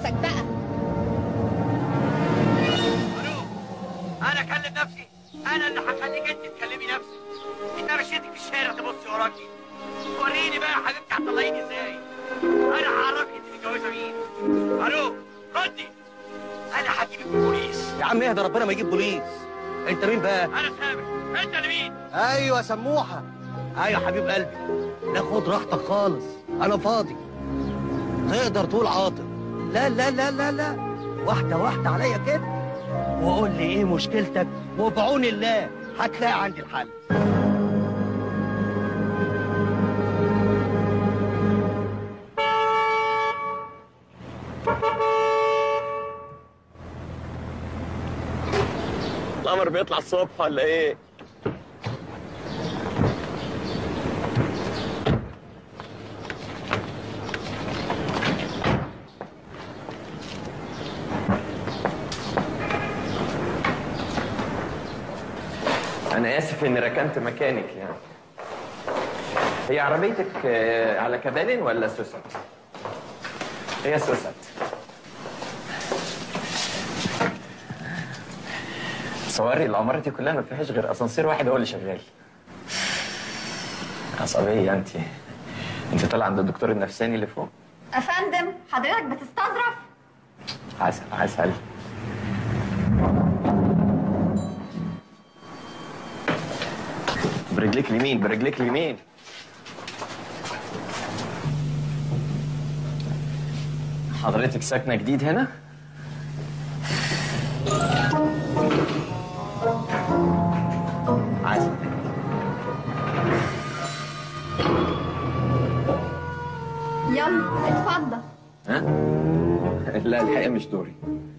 نفسك بقى الو انا اكلم نفسي انا اللي هخليك انت تكلمي نفسك انت مشيتك في الشارع تبصي وراكي وريني بقى يا حبيبتي هتطلعيني ازاي انا هعرفك انت متجوزه مين الو ردي انا هجيبك البوليس يا عم اهدى ربنا ما يجيب بوليس انت مين بقى انا سامر انت اللي مين ايوه سموحه ايوه حبيب قلبي لا خد راحتك خالص انا فاضي تقدر تقول عاطل لا لا لا لا لا واحده واحده عليا كده وقول لي ايه مشكلتك وبعون الله هتلاقي عندي الحل القمر بيطلع الصبح ولا ايه؟ أنا آسف إني ركنت مكانك يعني. هي عربيتك آه، على كبالن ولا سوست؟ هي سوست. تصوري العمارة دي كلها ما فيهاش غير اسانسير واحد هو اللي شغال عصبية انت انت طالعة عند الدكتور النفساني اللي فوق افندم حضرتك بتستظرف عسل عسل برجليك اليمين برجليك اليمين حضرتك ساكنة جديد هنا؟ عسل يلا اتفضل ها؟ لا الحقيقة مش دوري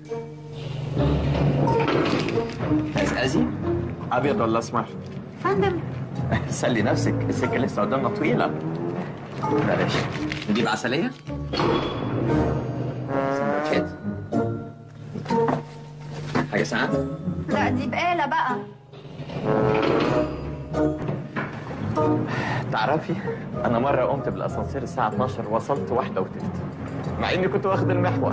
أزأزي؟ أبيض ولا أسمر؟ فندم سلي نفسك السكة لسه قدامنا طويلة بلاش نجيب عسلية؟ سندوتشات حاجة ساعة؟ لا دي بقالة بقى تعرفي أنا مرة قمت بالأسانسير الساعة 12 وصلت واحدة وتلت مع إني كنت واخد المحور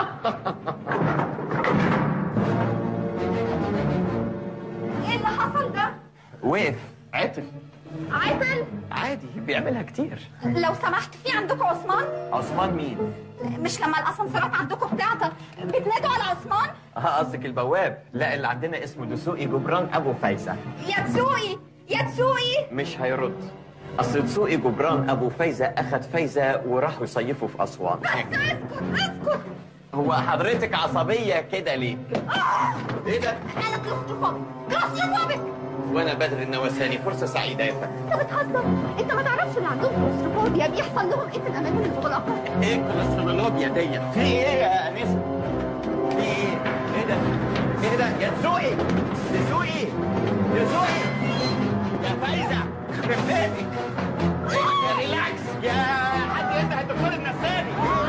ايه اللي حصل ده وقف عطل عادل عادي بيعملها كتير لو سمحت في عندكم عثمان عثمان مين؟ مش لما الاسانسيرات عندكم بتعطل بتنادوا على عثمان اه قصدك البواب لا اللي عندنا اسمه دسوقي جبران ابو فايزه يا تسوقي يا تسوقي مش هيرد اصل دسوقي جبران ابو فايزه اخد فايزه وراحوا يصيفوا في اسوان بس اسكت اسكت هو حضرتك عصبيه كده ليه ايه ده انا كلوستروفوبيك كلوستروفوبيك وانا بدر النواساني فرصه سعيده يا فندم انت بتهزر انت ما تعرفش اللي عندهم كلوستروفوبيا بيحصل لهم ايه في الاماكن المغلقه ايه الكوليسترولوبيا دي في ايه يا انسه في ايه ايه ده ايه ده يا دسوقي دسوقي دسوقي يا فايزه يخرب بيتك يا ريلاكس يا حد ينده الدكتور النساني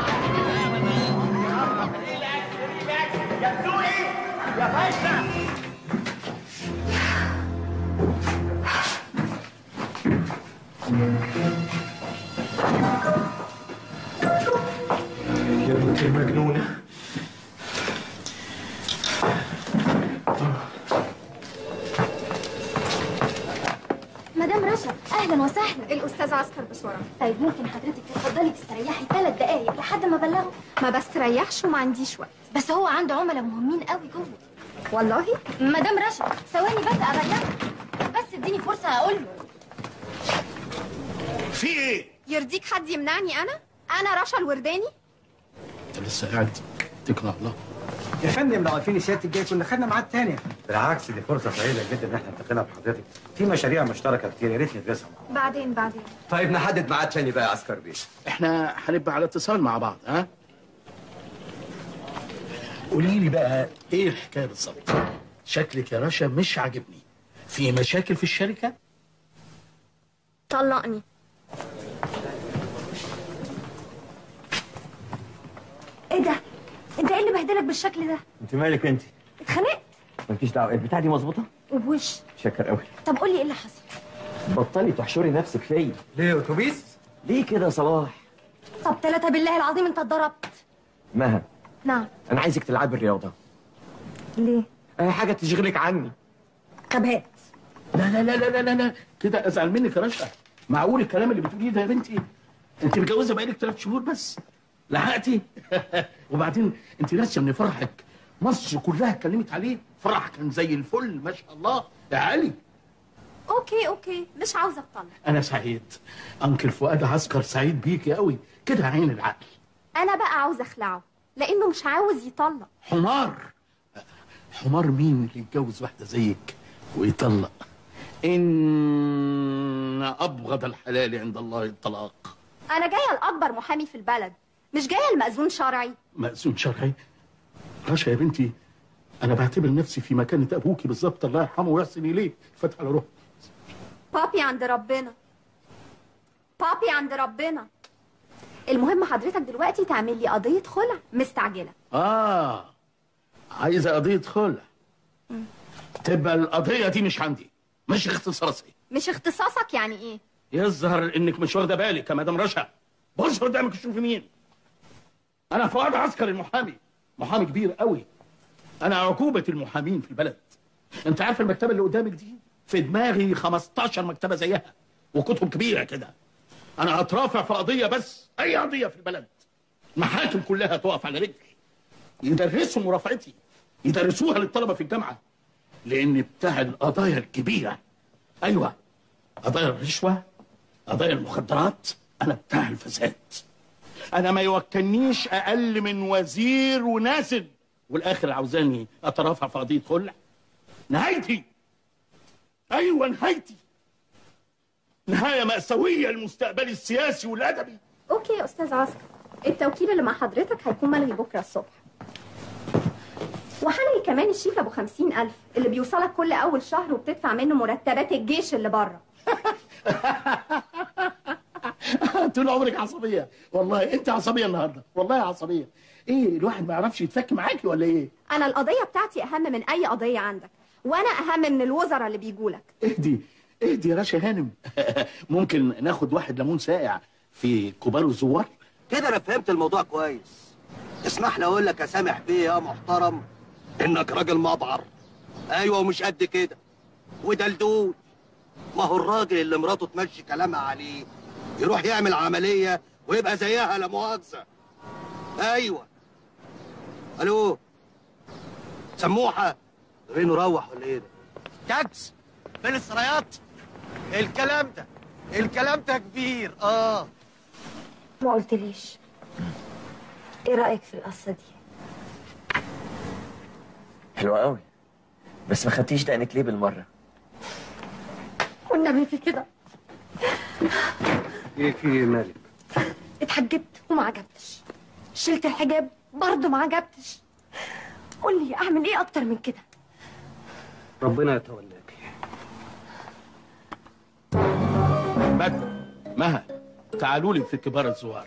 ريلاكس ريلاكس يا دسوقي يا فايزه يا بنت المجنونه مدام رشا اهلا وسهلا الاستاذ عسكر بسرعه طيب ممكن حضرتك تفضلي تستريحي ثلاث دقايق لحد ما ابلغه ما بستريحش وما عنديش وقت بس هو عنده عملاء مهمين قوي جوه والله مدام رشا ثواني بس ابلغه بس اديني فرصه اقول له في ايه؟ يرضيك حد يمنعني انا انا رشا الورداني انت لسه قاعد تقنع الله يا فندم لو عارفين سيادتك جاي كنا خدنا ميعاد تاني بالعكس دي فرصه سعيده جدا ان احنا نلتقينا بحضرتك في مشاريع مشتركه كتير يا ريت ندرسها مع بعض. بعدين بعدين طيب نحدد ميعاد تاني بقى يا عسكر بيه احنا هنبقى على اتصال مع بعض ها؟ قولي لي بقى ايه الحكايه بالظبط؟ شكلك يا رشا مش عاجبني في مشاكل في الشركه؟ طلقني ايه ده انت ايه اللي بهدلك بالشكل ده انت مالك انت اتخانقت مالكيش دعوه البتاع دي مظبوطه وبوش شكر قوي طب قولي ايه اللي حصل بطلي تحشري نفسك فيا ليه اتوبيس ليه كده يا صلاح طب ثلاثة بالله العظيم انت اتضربت مها نعم انا عايزك تلعبي الرياضه ليه اي حاجه تشغلك عني طب هات لا لا لا لا لا لا, لا. كده ازعل منك يا رشا معقول الكلام اللي بتقوليه ده يا بنتي انت متجوزه بقالك ثلاث شهور بس لحقتي وبعدين انت ناسيه ان فرحك مصر كلها اتكلمت عليه فرح كان زي الفل ما شاء الله يا علي اوكي اوكي مش عاوزه اطلع انا سعيد انكل فؤاد عسكر سعيد بيكي قوي كده عين العقل انا بقى عاوزه اخلعه لانه مش عاوز يطلق حمار حمار مين اللي يتجوز واحده زيك ويطلق ان ابغض الحلال عند الله الطلاق انا جايه لاكبر محامي في البلد مش جايه لمأذون شرعي مأذون شرعي رشا يا بنتي انا بعتبر نفسي في مكانة ابوكي بالظبط الله يرحمه ويحسن اليه فتح على روحه بابي عند ربنا بابي عند ربنا المهم حضرتك دلوقتي تعمل لي قضيه خلع مستعجله اه عايزه قضيه خلع تبقى القضيه دي مش عندي مش اختصاصي مش اختصاصك يعني ايه يظهر انك مش واخده بالك يا مدام رشا بص قدامك شوفي مين انا فؤاد عسكر المحامي محامي كبير قوي انا عقوبه المحامين في البلد انت عارف المكتبه اللي قدامك دي في دماغي 15 مكتبه زيها وكتب كبيره كده انا هترافع في قضيه بس اي قضيه في البلد المحاكم كلها تقف على رجل يدرسوا مرافعتي يدرسوها للطلبه في الجامعه لان بتاع القضايا الكبيره ايوه قضايا الرشوه قضايا المخدرات انا بتاع الفساد انا ما يوكلنيش اقل من وزير ونازل والاخر عاوزاني اترافع في قضيه خلع نهايتي ايوه نهايتي نهايه ماساويه لمستقبلي السياسي والادبي اوكي يا استاذ عسكر التوكيل اللي مع حضرتك هيكون ملغي بكره الصبح وهلغي كمان الشيك ابو خمسين الف اللي بيوصلك كل اول شهر وبتدفع منه مرتبات الجيش اللي بره طول عمرك عصبيه والله انت عصبيه النهارده والله عصبيه ايه الواحد ما يعرفش يتفك معاكي ولا ايه انا القضيه بتاعتي اهم من اي قضيه عندك وانا اهم من الوزراء اللي بيجولك اهدي اهدي يا رشا هانم ممكن ناخد واحد ليمون ساقع في كبار الزوار كده انا فهمت الموضوع كويس اسمح لي اقول لك يا سامح بيه يا محترم انك راجل مبعر ايوه ومش قد كده ودلدول ما هو الراجل اللي مراته تمشي كلامها عليه يروح يعمل عمليه ويبقى زيها لا مؤاخذه ايوه الو سموحه رينو روح ولا ايه ده جاكس فين السرايات الكلام ده الكلام ده كبير اه ما قلتليش ايه رأيك في القصة دي؟ حلوه قوي بس ما خدتيش دقنك ليه بالمره والنبي في كده ايه في ايه مالك؟ اتحجبت وما عجبتش شلت الحجاب برضه ما عجبتش قول لي اعمل ايه اكتر من كده ربنا يتولاكي بدر مها تعالوا لي في كبار الزوار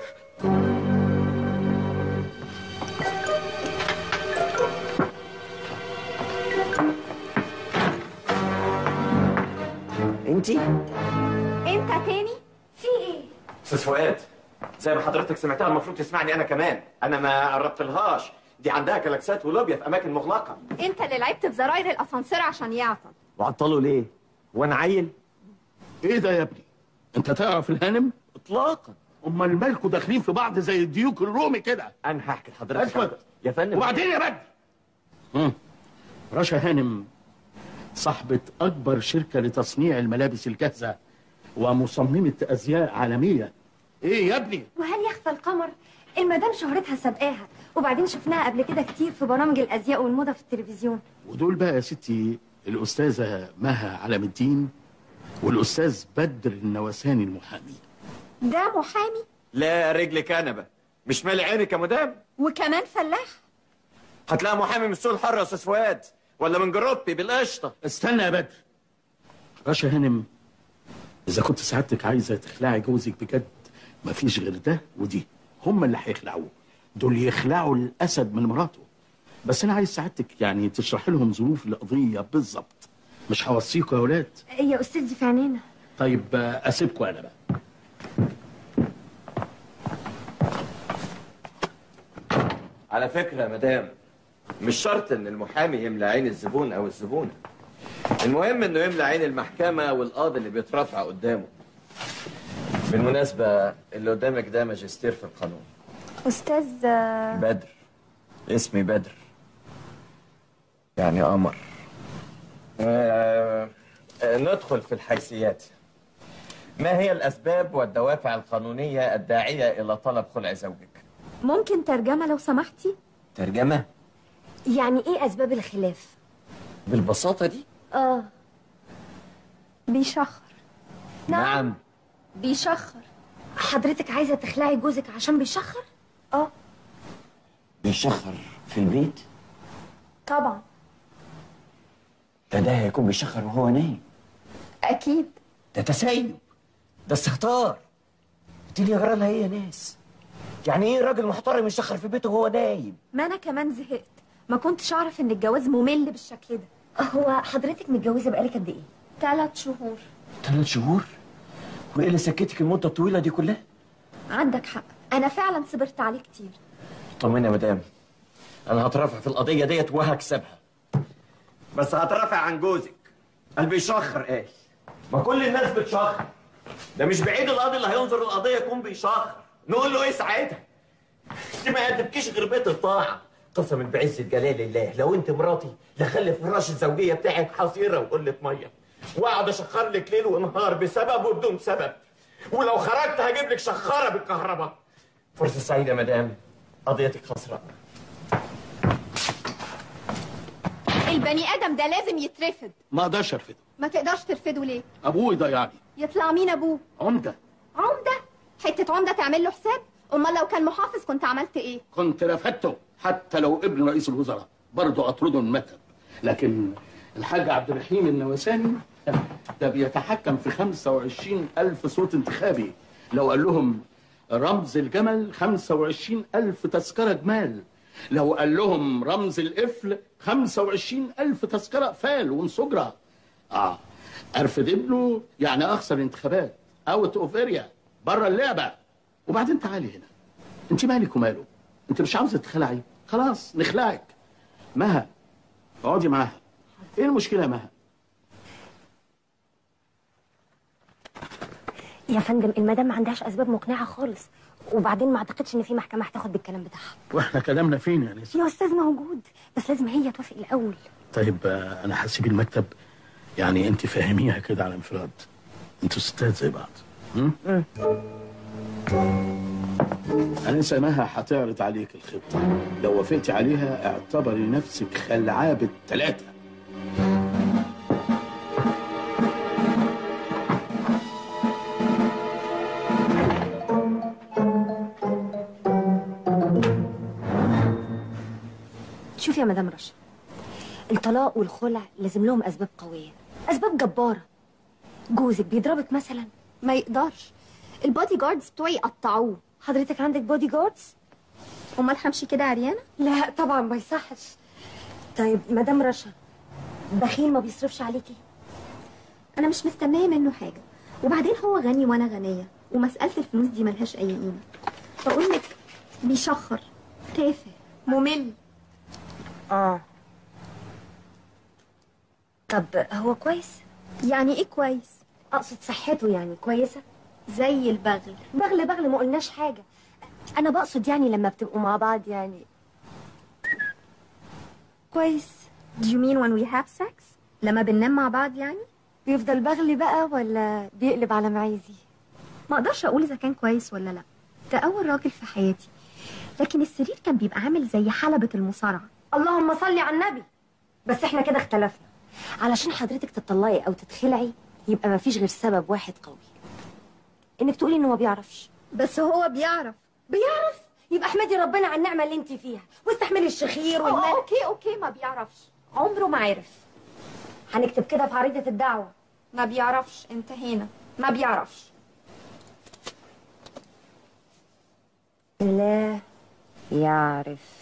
انتي انت تاني في ايه استاذ فؤاد زي ما حضرتك سمعتها المفروض تسمعني انا كمان انا ما قربتلهاش دي عندها كلاكسات ولوبيا في اماكن مغلقه انت اللي لعبت في زراير الاسانسير عشان يعطل وعطلوا ليه وانا عيل ايه ده يا ابني انت تعرف الهانم اطلاقا امال مالكوا داخلين في بعض زي الديوك الرومي كده انا هحكي لحضرتك اسود يا فندم وبعدين يا بدر مم. رشا هانم صاحبة أكبر شركة لتصنيع الملابس الجاهزة ومصممة أزياء عالمية إيه يا ابني؟ وهل يخفى القمر المدام شهرتها سابقاها وبعدين شفناها قبل كده كتير في برامج الازياء والموضه في التلفزيون ودول بقى يا ستي الأستاذة مها علم الدين والأستاذ بدر النواساني المحامي ده محامي لا رجل كنبه مش مالي عينك يا مدام وكمان فلاح هتلاقي محامي من السوق الحر يا استاذ فؤاد ولا من جروبي بالقشطه استنى يا بدر رشا هانم إذا كنت سعادتك عايزة تخلعي جوزك بجد مفيش غير ده ودي هم اللي هيخلعوه دول يخلعوا الأسد من مراته بس أنا عايز سعادتك يعني تشرح لهم ظروف القضية بالظبط مش هوصيكوا يا ولاد يا استاذ دي في عينينا طيب آه، أسيبكوا أنا بقى على فكرة يا مدام مش شرط ان المحامي يملى عين الزبون او الزبونة المهم انه يملى عين المحكمة والقاضي اللي بيترافع قدامه بالمناسبة اللي قدامك ده ماجستير في القانون استاذ بدر اسمي بدر يعني قمر آه آه، ندخل في الحيثيات ما هي الأسباب والدوافع القانونية الداعية إلى طلب خلع زوجك؟ ممكن ترجمه لو سمحتي ترجمة يعني ايه اسباب الخلاف بالبساطة دي؟ اه بيشخر نعم بيشخر حضرتك عايزه تخلعي جوزك عشان بيشخر اه بيشخر في البيت؟ طبعا ده ده هيكون بيشخر وهو نايم اكيد ده تسيب ده استهتار قلت لي يا جرى لها ايه يا ناس يعني ايه راجل محترم يشخر في بيته وهو نايم ما انا كمان زهقت ما كنتش اعرف ان الجواز ممل بالشكل ده هو حضرتك متجوزه بقالك قد ايه ثلاث شهور ثلاث شهور وايه اللي سكتك المده الطويله دي كلها عندك حق انا فعلا صبرت عليه كتير طمني يا مدام انا هترافع في القضيه ديت وهكسبها بس هترافع عن جوزك قال بيشخر قال ما كل الناس بتشخر ده مش بعيد القاضي اللي هينظر القضيه يكون بيشخر نقول له ايه ساعتها دي ما يعجبكيش غير بيت الطاعه قسما بعزة جلال الله لو انت مراتي لخلي فراش الزوجيه بتاعك حصيره وقله ميه واقعد اشخر لك ليل ونهار بسبب وبدون سبب ولو خرجت هجيب لك شخاره بالكهرباء فرصه سعيده يا مدام قضيتك خسرانه البني ادم ده لازم يترفض ما اقدرش ارفضه ما تقدرش ترفضه ليه ابوه يضيعني يطلع مين ابوه عمده عمده حته عمده تعمل له حساب امال لو كان محافظ كنت عملت ايه كنت رفدته حتى لو ابن رئيس الوزراء برضه اطرده من المكتب لكن الحاج عبد الرحيم النواساني ده بيتحكم في 25 ألف صوت انتخابي لو قال لهم رمز الجمل 25 ألف تذكرة جمال لو قال لهم رمز القفل 25 ألف تذكرة فال ونصجرة اه ارفض ابنه يعني اخسر انتخابات اوت اوف اريا بره اللعبه وبعدين تعالي هنا انت مالك وماله انت مش عاوزه تخلعي خلاص نخلعك مها اقعدي معاها ايه المشكله يا مها يا فندم المدام ما عندهاش اسباب مقنعه خالص وبعدين ما اعتقدش ان في محكمه هتاخد بالكلام بتاعها واحنا كلامنا فين يا نسا يا استاذ موجود بس لازم هي توافق الاول طيب آه، انا هسيب المكتب يعني انت فاهميها كده على انفراد انتوا ستات زي بعض هم؟ أنسة مها هتعرض عليك الخطة لو وافقتي عليها اعتبري نفسك خلعاه بالثلاثة شوف يا مدام رشا الطلاق والخلع لازم لهم اسباب قويه اسباب جباره جوزك بيضربك مثلا ما يقدرش البودي جاردز بتوعي يقطعوه حضرتك عندك بودي جاردز امال همشي كده عريانه لا طبعا ما يصحش طيب مدام رشا بخيل ما بيصرفش عليكي انا مش مستنيه منه حاجه وبعدين هو غني وانا غنيه ومساله الفلوس دي ملهاش اي قيمه بقول لك بيشخر تافه ممل اه طب هو كويس يعني ايه كويس اقصد صحته يعني كويسه زي البغل بغل بغل ما قلناش حاجه انا بقصد يعني لما بتبقوا مع بعض يعني كويس Do you mean when we have sex لما بننام مع بعض يعني بيفضل بغل بقى ولا بيقلب على معيزي ما اقدرش اقول اذا كان كويس ولا لا ده اول راجل في حياتي لكن السرير كان بيبقى عامل زي حلبة المصارعة اللهم صل على النبي بس احنا كده اختلفنا علشان حضرتك تطلقي او تتخلعي يبقى ما فيش غير سبب واحد قوي انك تقولي انه ما بيعرفش بس هو بيعرف بيعرف يبقى احمدي ربنا على النعمه اللي انت فيها واستحملي الشخير أو والمال اوكي اوكي ما بيعرفش عمره ما عرف هنكتب كده في عريضه الدعوه ما بيعرفش انتهينا ما بيعرفش لا يعرف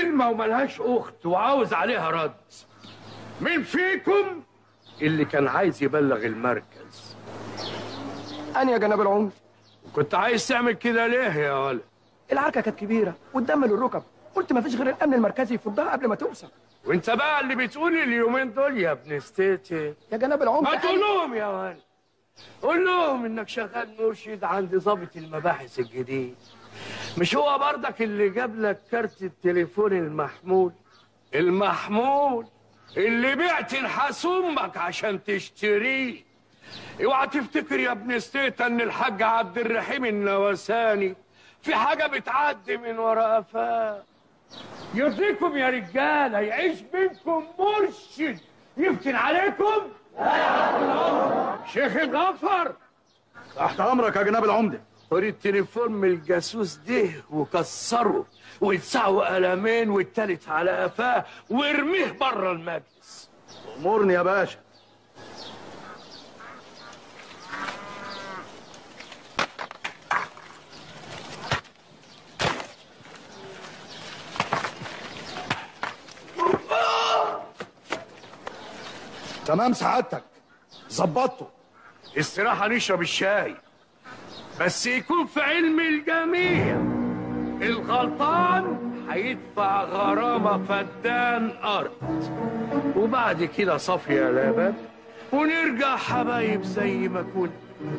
كلمة وملهاش أخت وعاوز عليها رد مين فيكم اللي كان عايز يبلغ المركز أنا يا جناب العمر كنت عايز تعمل كده ليه يا ولد العركة كانت كبيرة والدم للركب قلت مفيش غير الأمن المركزي يفضها قبل ما توصل وانت بقى اللي بتقول اليومين دول يا ابن ستيتي يا جناب العمر ما تقول لهم يا ولد قول لهم انك شغال مرشد عند ضابط المباحث الجديد مش هو برضك اللي جاب لك كارت التليفون المحمول المحمول اللي بعت نحاس امك عشان تشتريه اوعى تفتكر يا ابن ستيتا ان الحاج عبد الرحيم النواساني في حاجه بتعدي من ورا قفاه يرضيكم يا رجاله يعيش بينكم مرشد يفتن عليكم شيخ الغفر تحت امرك يا جناب العمده خد التليفون من الجاسوس ده وكسره ويلسعه قلمين والتالت على قفاه وارميه بره المجلس امرني يا باشا تمام سعادتك ظبطته استراحة نشرب الشاي بس يكون في علم الجميع الغلطان هيدفع غرامة فدان أرض وبعد كده صافية لبن ونرجع حبايب زي ما كنا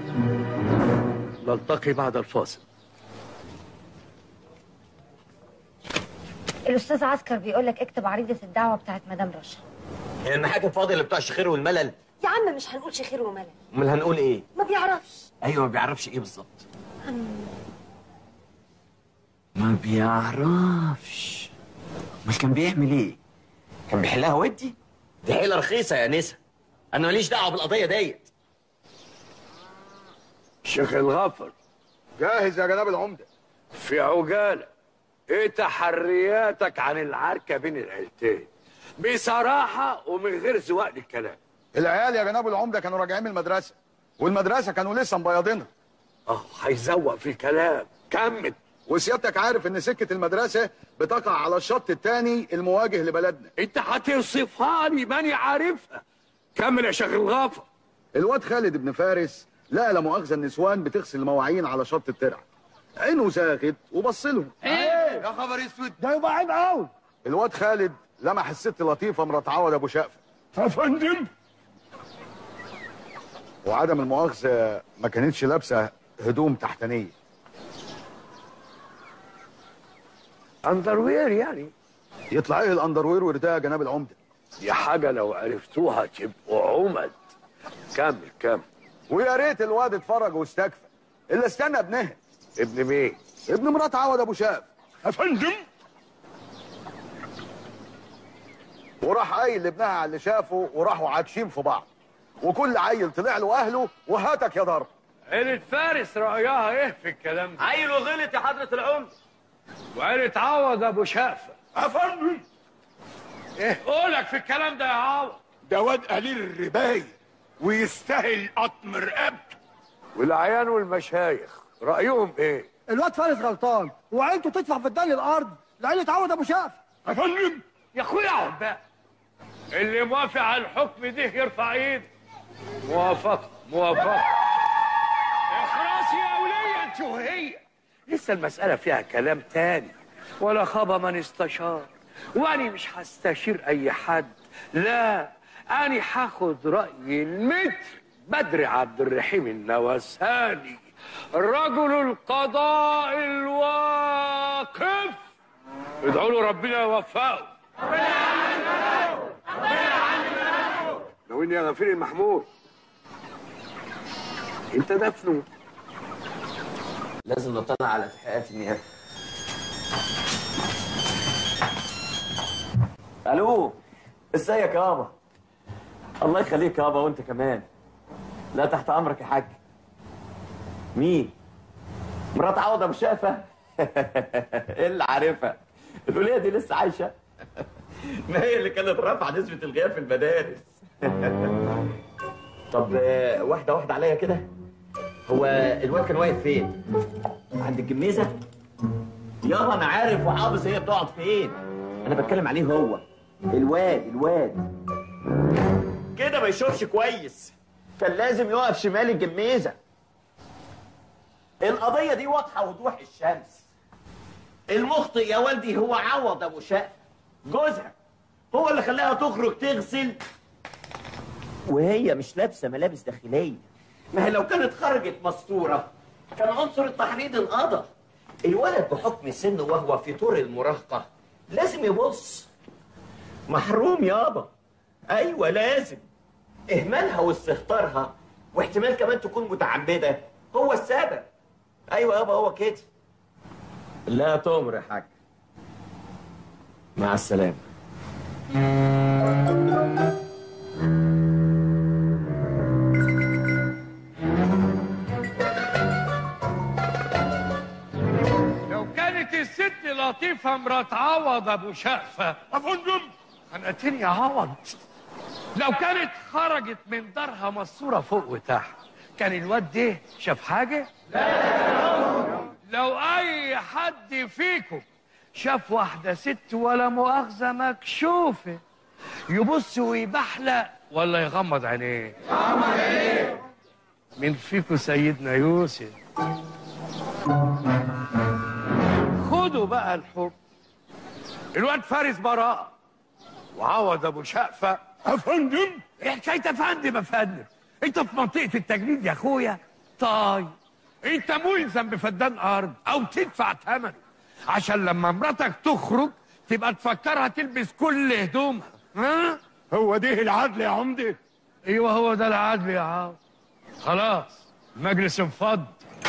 نلتقي بعد الفاصل الأستاذ عسكر بيقول لك اكتب عريضة الدعوة بتاعت مدام رشا هي المحاكم فاضيه اللي بتوع الشخير والملل يا عم مش هنقول خير وملل امال هنقول ايه ما بيعرفش ايوه ما بيعرفش ايه بالظبط ما بيعرفش امال كان بيعمل ايه كان بيحلها ودي دي حيله رخيصه يا نسا انا ماليش دعوه بالقضيه ديت شيخ الغفر جاهز يا جناب العمده في عجالة ايه تحرياتك عن العركة بين العيلتين بصراحة ومن غير زواق للكلام العيال يا جناب العمده كانوا راجعين من المدرسه والمدرسه كانوا لسه مبيضينها اه هيزوق في الكلام كمل وسيادتك عارف ان سكه المدرسه بتقع على الشط الثاني المواجه لبلدنا انت هتوصفها لي ماني عارفها كمل يا شيخ الغفر الواد خالد بن فارس لقى لا مؤاخذه النسوان بتغسل المواعين على شط الترع عينه ساخت وبص لهم ايه يا خبر اسود ده يبقى عيب قوي الواد خالد لمح الست لطيفه مرات عوض ابو شقفه يا فندم وعدم المؤاخذه ما كانتش لابسه هدوم تحتانيه اندروير يعني يطلع ايه الاندروير ورداء يا جناب العمده دي حاجة لو عرفتوها تبقوا عمد كمل كمل ويا ريت الواد اتفرج واستكفى الا استنى ابنها ابن مين ابن مرات عوض ابو شقف يا فندم وراح قايل لابنها على اللي شافه وراحوا عاكشين في بعض وكل عيل طلع له اهله وهاتك يا ضرب عيلة فارس رأيها ايه في الكلام ده عيل وغلط يا حضره العمده وعيلة عوض ابو شقفة يا فندم ايه قولك في الكلام ده يا عوض ده واد قليل الرباية ويستاهل قطم رقبته والعيان والمشايخ رأيهم ايه الواد فارس غلطان وعيلته تدفع في الدن الأرض لعيلة عوض أبو شقف يا فندم يا اخويا اقعد بقى اللي موافق على الحكم ده يرفع ايده موافقة موافقة اخلاص يا ولية انت وهي لسه المسألة فيها كلام تاني ولا خاب من استشار واني مش هستشير اي حد لا اني هاخد رأي المتر بدر عبد الرحيم النواساني رجل القضاء الواقف ادعوا له ربنا يوفقه ناويين يا غفير المحمود انت دفنه لازم نطلع على تحقيقات النيابه الو ازيك يابا الله يخليك يابا وانت كمان لا تحت امرك يا حاج مين مرات عوض ابو شافه ايه اللي عارفها الوليه دي لسه عايشه ما هي اللي كانت رافعه نسبه الغياب في المدارس طب آه، واحده واحده عليا كده هو الواد كان واقف فين عند الجميزه يابا انا عارف وحافظ هي بتقعد فين انا بتكلم عليه هو الواد الواد كده ما يشوفش كويس كان لازم يقف شمال الجميزه القضيه دي واضحه وضوح الشمس المخطئ يا والدي هو عوض ابو شقه جوزها هو اللي خلاها تخرج تغسل وهي مش لابسه ملابس داخليه ما هي لو كانت خرجت مستوره كان عنصر التحريض انقضى الولد بحكم سنه وهو في طور المراهقه لازم يبص محروم يابا ايوه لازم اهمالها واستهتارها واحتمال كمان تكون متعمده هو السبب ايوه يابا هو كده لا تؤمر يا حاج مع السلامه لو كانت الست لطيفة مرات عوض أبو شقفة أفندم خنقتني يا عوض لو كانت خرجت من دارها مستورة فوق وتحت كان الواد ده شاف حاجة؟ لا لو أي حد فيكم شاف واحدة ست ولا مؤاخذة مكشوفة يبص ويبحلق ولا يغمض عينيه؟ يغمض عينيه مين فيكم سيدنا يوسف؟ خدوا بقى الحب الواد فارس براءة وعوض ابو شقفة افندم ايه حكاية افندم افندم انت في منطقة التجنيد يا اخويا طيب انت ملزم بفدان ارض او تدفع ثمنه عشان لما مراتك تخرج تبقى تفكرها تلبس كل هدومها ها هو ده العدل يا عمدة ايوه هو ده العدل يا عم خلاص المجلس انفض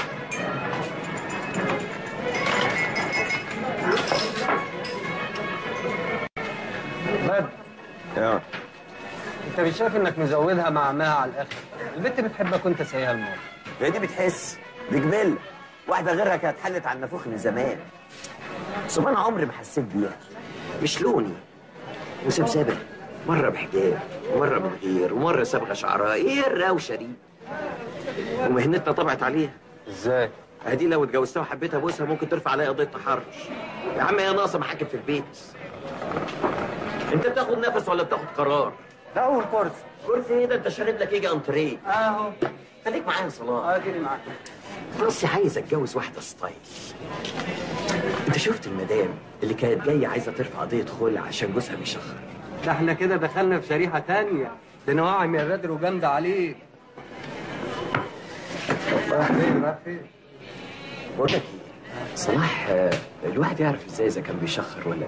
بدر اه انت مش شايف انك مزودها مع عمها على الاخر البنت بتحبك وانت سايقها الماضي هي دي بتحس دي جبلة واحدة غيرها كانت حلت على النافوخ من زمان ثم انا عمري ما حسيت بيها مش لوني وسبسبة مرة بحجاب ومرة من غير ومرة صبغة شعرها ايه الروشة دي ومهنتنا طبعت عليها ازاي؟ ادي لو اتجوزتها وحبيتها ابوسها ممكن ترفع عليا قضية تحرش يا عم هي ناقصة محاكم في البيت انت بتاخد نفس ولا بتاخد قرار؟ لا اول كورس كرسي ايه ده انت شارب لك ايه انتريه اهو خليك معايا يا صلاح اديني معاك بصي عايز اتجوز واحده ستايل انت شفت المدام اللي كانت جايه عايزه ترفع قضيه خلع عشان جوزها بيشخر ده احنا كده دخلنا في شريحة تانية ده نواعم يا بدر وجامدة عليك رايح فين رايح فين؟ بقول لك ايه صلاح آه، الواحد يعرف ازاي اذا كان بيشخر ولا لا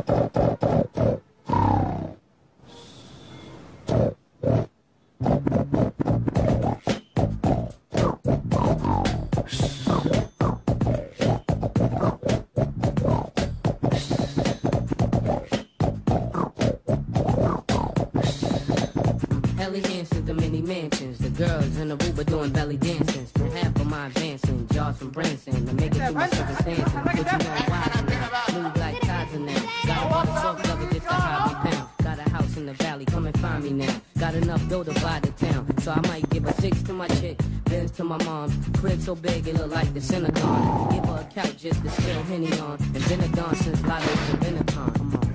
Elegance is the many mansions. The girls in the Aruba doing belly dancing. Spend half of my advancing. Jars from Branson. To make it through my circumstances. Put you on wise now. Move like Tarzan now. Got a bottle soft cover just to hide me down. Got a house in the valley. Come and find me now. Got enough dough to buy the town. So I might give a six to my chick. Benz to my mom. Crib so big it look like the Synagogue. Give her a couch just to spill Henny on. And been a gone since Lalo's and Benetton. Come on.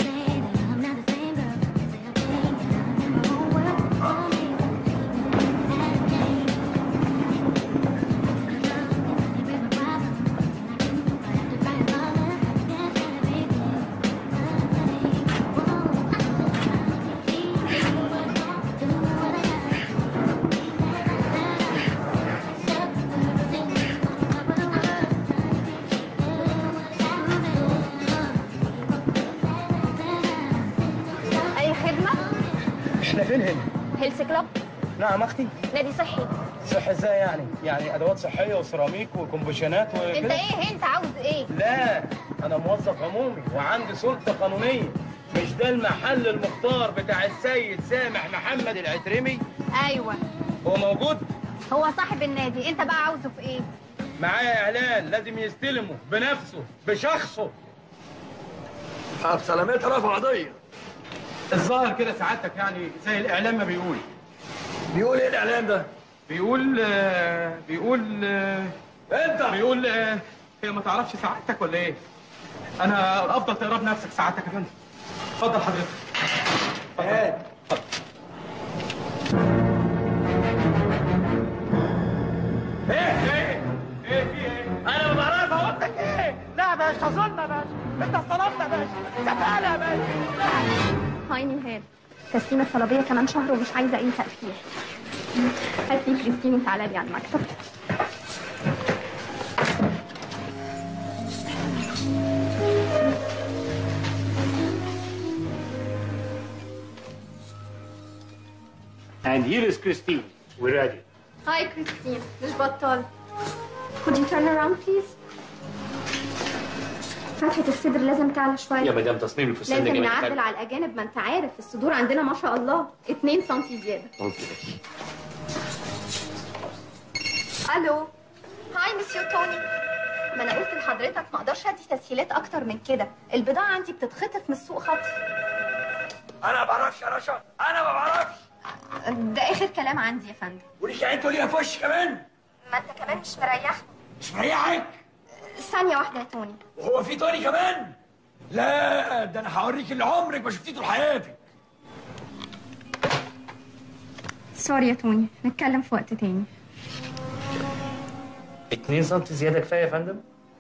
اي خدمه احنا فين هنا؟ هيلث كلاب نعم اختي نادي صحي صح ازاي يعني؟ يعني ادوات صحيه وسيراميك وكومبوشنات وكده انت ايه انت عاوز ايه لا انا موظف عمومي وعندي سلطه قانونيه مش ده المحل المختار بتاع السيد سامح محمد العترمي ايوه هو موجود هو صاحب النادي انت بقى عاوزه في ايه معايا اعلان لازم يستلمه بنفسه بشخصه طب سلامتها رفع قضيه الظاهر كده سعادتك يعني زي الاعلان ما بيقول بيقول ايه الاعلان ده؟ بيقول آه، بيقول آه، انت بيقول آه، هي ما تعرفش سعادتك ولا ايه؟ انا افضل تقرا بنفسك سعادتك يا فندم اتفضل حضرتك ايه ايه ايه ايه في ايه؟ انا ما بعرف اقولك ايه؟ لا يا باشا اظن يا باشا انت اتصرفت يا باشا كفاله يا باشا هاي نهاد تسليم الطلبيه كمان شهر ومش عايزه اي تاخير هات لي كريستين وتعالى لي على المكتب And here is Christine. We're ready. هاي كريستين مش بطال Could you turn around please فتحة الصدر لازم تعلى شوية يا مدام تصميم الفستان ده لازم جميل نعدل على الأجانب ما أنت عارف الصدور عندنا ما شاء الله 2 سم زيادة اوكي الو هاي مسيو توني ما انا قلت لحضرتك ما اقدرش ادي تسهيلات اكتر من كده البضاعه عندي بتتخطف من السوق خطف انا ما بعرفش يا رشا انا ما بعرفش ده اخر كلام عندي يا فندم وليك عين تقوليها في وشي كمان ما انت كمان مش مريح مش مريحك ثانيه واحده يا توني وهو في توني كمان لا ده انا هوريك اللي عمرك ما شفتيه طول حياتك سوري يا توني نتكلم في وقت تاني 2 سم زياده كفايه يا فندم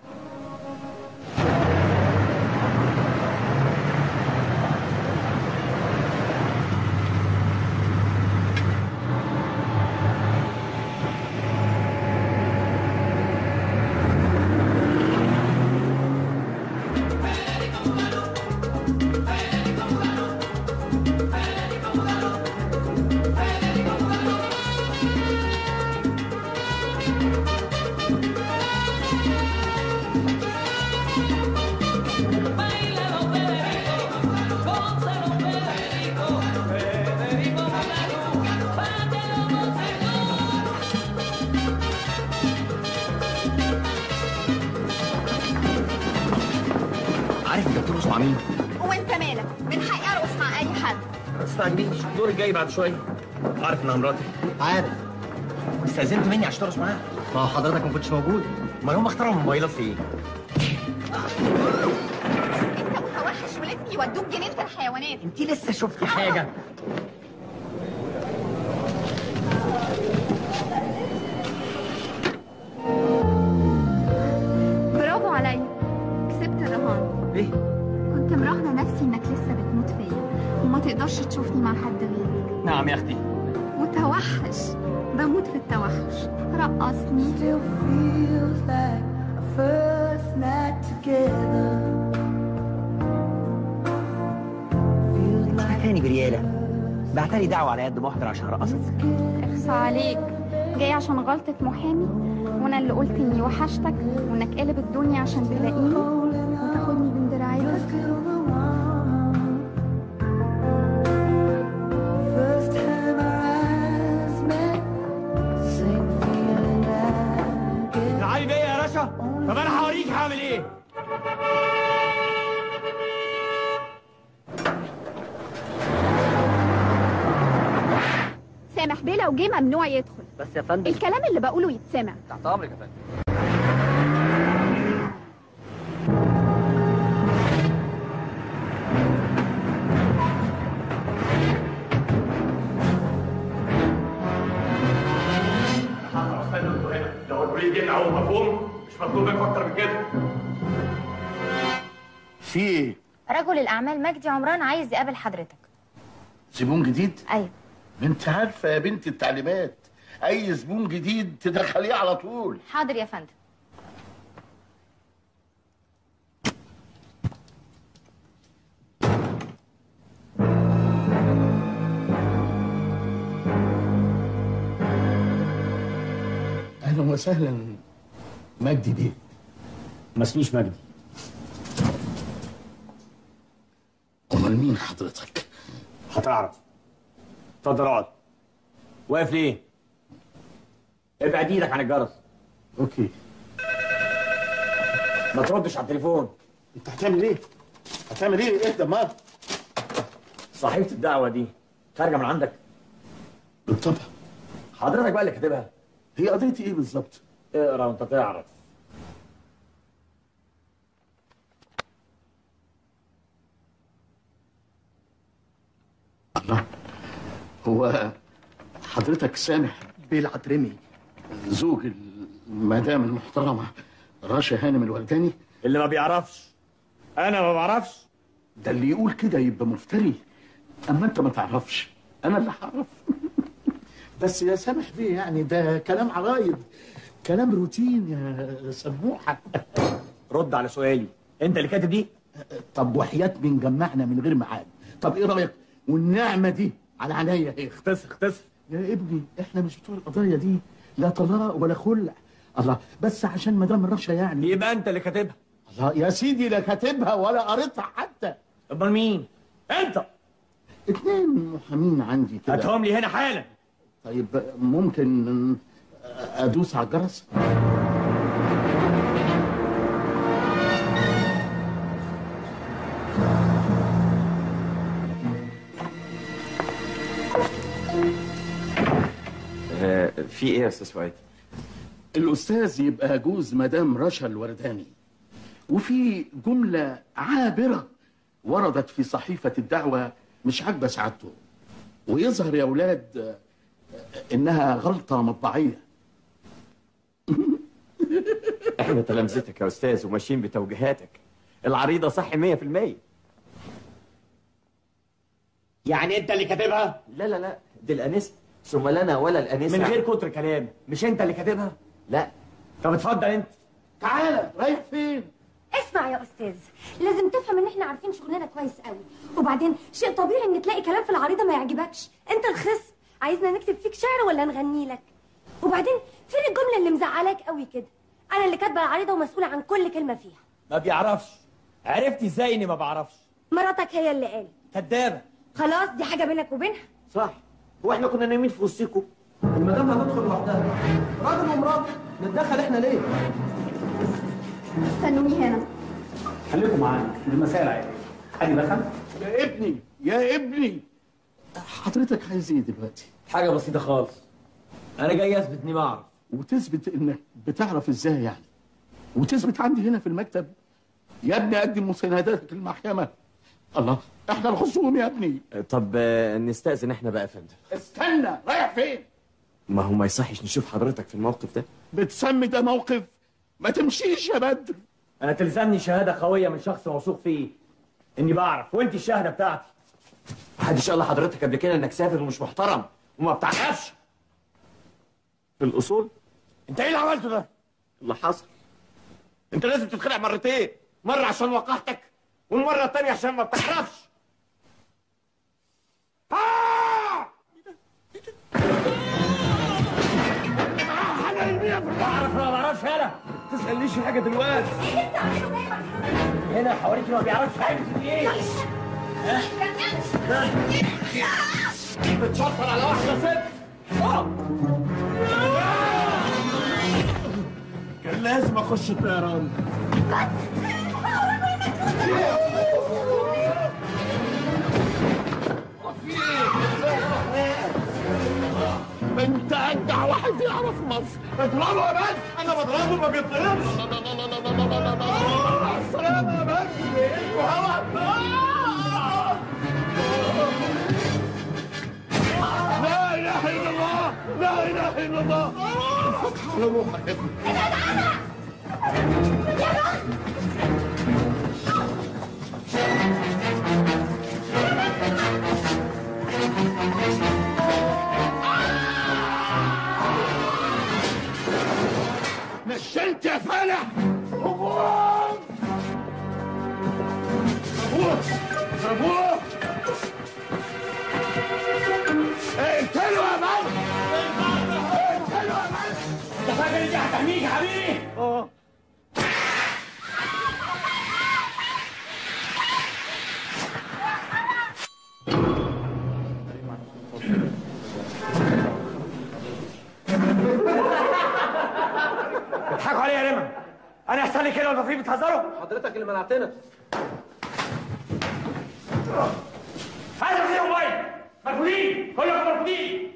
عارف انت بترقص مع مين؟ وانت مالك من حقي ارقص مع اي حد ما تستعجليش دوري جاي بعد شويه عارف انها مراتي عارف استاذنت مني عشان ترقص معاها ما هو حضرتك ما كنتش موجود امال هم اخترعوا الموبايلات في ايه؟ انت متوحش ولازم يودوك جنينه الحيوانات انت لسه شفتي حاجه برافو عليا كسبت الرهان ايه؟ كنت مراهنه نفسي انك لسه بتموت فيا وما تقدرش تشوفني مع حد غيرك نعم يا اختي متوحش بموت في التوحش رقصني first night together. عارفاني بريالة بعتلي دعوة على قد محضر عشان رقصت اخصى عليك جاي عشان غلطة محامي وانا اللي قلت اني وحشتك وانك قلب الدنيا عشان تلاقيني وتاخدني بين دراعيتك تعالي بيا يا رشا طب انا هوريك هعمل ايه سامح بيه لو جه ممنوع يدخل بس يا فندم الكلام اللي بقوله يتسمع تحت امرك يا فندم استنى انتوا هنا لو البوليس جه معاهم مفهوم مش مطلوب منكم اكتر من كده في ايه؟ رجل الأعمال مجدي عمران عايز يقابل حضرتك زبون جديد؟ أيوة انت عارفه يا بنت التعليمات اي زبون جديد تدخليه على طول حاضر يا فندم اهلا وسهلا مجدي بيه ما اسميش مجدي امال مين حضرتك؟ هتعرف اتفضل اقعد واقف ليه؟ ابعد ايدك عن الجرس اوكي ما تردش على التليفون انت هتعمل ايه؟ هتعمل ايه؟ اهدى ما صحيفه الدعوه دي خارجه من عندك بالطبع حضرتك بقى اللي كاتبها هي قضيتي ايه بالظبط؟ اقرا وانت تعرف الله هو حضرتك سامح بيه العترمي زوج المدام المحترمه رشا هانم الورداني اللي ما بيعرفش انا ما بعرفش ده اللي يقول كده يبقى مفتري اما انت ما تعرفش انا اللي هعرف بس يا سامح بيه يعني ده كلام عرايض كلام روتين يا سموحه رد على سؤالي انت اللي كاتب دي طب وحياة من جمعنا من غير ميعاد طب ايه رايك والنعمه دي على عينيا ايه اختصر اختصر يا ابني احنا مش بتوع القضايا دي لا طلاق ولا خلع الله بس عشان مدام رشا يعني يبقى انت اللي كاتبها الله يا سيدي لا كاتبها ولا قريتها حتى امال مين انت اتنين محامين عندي كده هاتهم لي هنا حالا طيب ممكن ادوس على الجرس في ايه يا استاذ فؤاد؟ الاستاذ يبقى جوز مدام رشا الورداني وفي جمله عابره وردت في صحيفه الدعوه مش عاجبه سعادته ويظهر يا اولاد انها غلطه مطبعيه احنا تلامذتك يا استاذ وماشيين بتوجيهاتك العريضه صح 100% يعني انت اللي كاتبها لا لا لا دي الانسه ثم لنا ولا الانسه من غير كتر كلام مش انت اللي كاتبها لا طب اتفضل انت تعالى رايح فين اسمع يا استاذ لازم تفهم ان احنا عارفين شغلنا كويس قوي وبعدين شيء طبيعي ان تلاقي كلام في العريضه ما يعجبكش انت الخصم عايزنا نكتب فيك شعر ولا نغني لك وبعدين فين الجمله اللي مزعلاك قوي كده انا اللي كاتبه العريضه ومسؤوله عن كل كلمه فيها ما بيعرفش عرفتي ازاي اني ما بعرفش مراتك هي اللي قالت كدابه خلاص دي حاجه بينك وبينها صح هو احنا كنا نايمين في وسطكم المدام هتدخل لوحدها راجل ومرات نتدخل احنا ليه؟ استنوني هنا خليكم معانا دي مسائل عاديه حد دخل يا ابني يا ابني حضرتك عايز ايه دلوقتي حاجه بسيطه خالص انا جاي اثبت اني بعرف وتثبت انك بتعرف ازاي يعني وتثبت عندي هنا في المكتب يا ابني قدم مسانداتك للمحكمه الله احنا الخصوم يا ابني طب آه، نستأذن احنا بقى يا فندم استنى رايح فين ما هو ما يصحش نشوف حضرتك في الموقف ده بتسمي ده موقف ما تمشيش يا بدر انا تلزمني شهاده قويه من شخص موثوق فيه اني بعرف وانت الشهاده بتاعتي محدش قال لحضرتك قبل كده انك سافر ومش محترم وما بتعرفش في الاصول انت ايه اللي عملته ده اللي حصل انت لازم تتخلع مرتين مره عشان وقحتك والمره التانيه عشان ما بتعرفش تسالنيش في حاجه دلوقتي هنا حواليك ما بيعرفش حاجه في ايه بتشطر على واحده ست آه. كان لازم اخش الطيران انت اجدع واحد يعرف مصر اضربه يا بنت انا بضربه ما بيطيرش السلامة يا بنت ايدكوا هوا لا اله الا الله لا اله الا الله فتح على روحك يا ابني نشلت يا فالح هجوم ابوه ابوه اقتلوا يا بنت اقتلوا يا بنت انت فاكر انت هتحميك يا حبيبي اه بيضحكوا عليا يا ريما انا يحصل لي كده والمفروض بتهزروا حضرتك اللي منعتنا عايز افصل موبايل مرفوضين كلكم مرفوضين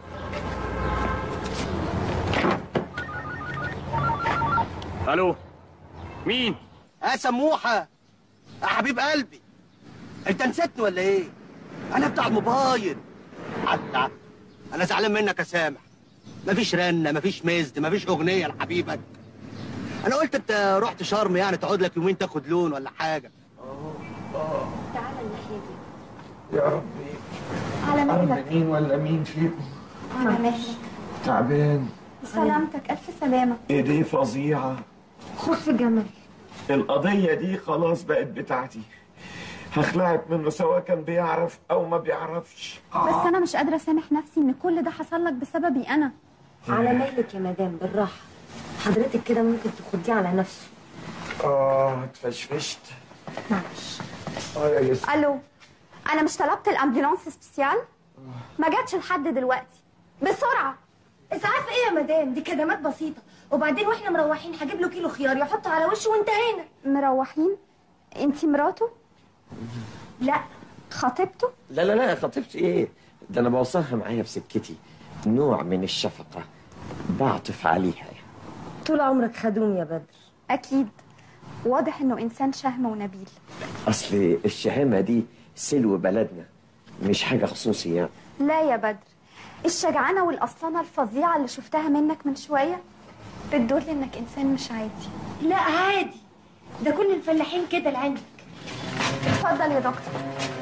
الو مين يا سموحه يا حبيب قلبي انت نسيتني ولا ايه انا بتاع الموبايل حتى انا زعلان منك يا سامح مفيش رنه مفيش مزد مفيش اغنيه لحبيبك انا قلت انت رحت شرم يعني تقعد لك يومين تاخد لون ولا حاجه تعالى الناحيه دي يا ربي على مهلك مين ولا مين فيكم على مهلك تعبان سلامتك الف سلامه ايديه فظيعه خف جمل القضية دي خلاص بقت بتاعتي هخلعك منه سواء كان بيعرف أو ما بيعرفش بس انا مش قادره اسامح نفسي ان كل ده حصل لك بسببي انا على مهلك يا مدام بالراحه حضرتك كده ممكن تخديه على نفسه آه اتفشفشت معلش آه يا يوسف الو انا مش طلبت الامبولانس سبيسيال ما جاتش لحد دلوقتي بسرعه اسعاف ايه يا مدام دي كدمات بسيطه وبعدين واحنا مروحين هجيب له كيلو خيار يحطه على وشه وانتهينا مروحين انتي مراته لا خطيبته لا لا لا خطيبتي ايه ده انا بوصلها معايا في سكتي نوع من الشفقة بعطف عليها طول عمرك خدوم يا بدر اكيد واضح انه انسان شهم ونبيل اصل الشهامة دي سلو بلدنا مش حاجة خصوصي يعني لا يا بدر الشجعانه والاصلانه الفظيعه اللي شفتها منك من شويه بتدل انك انسان مش عادي لا عادي ده كل الفلاحين كده اللي عندك اتفضل يا دكتور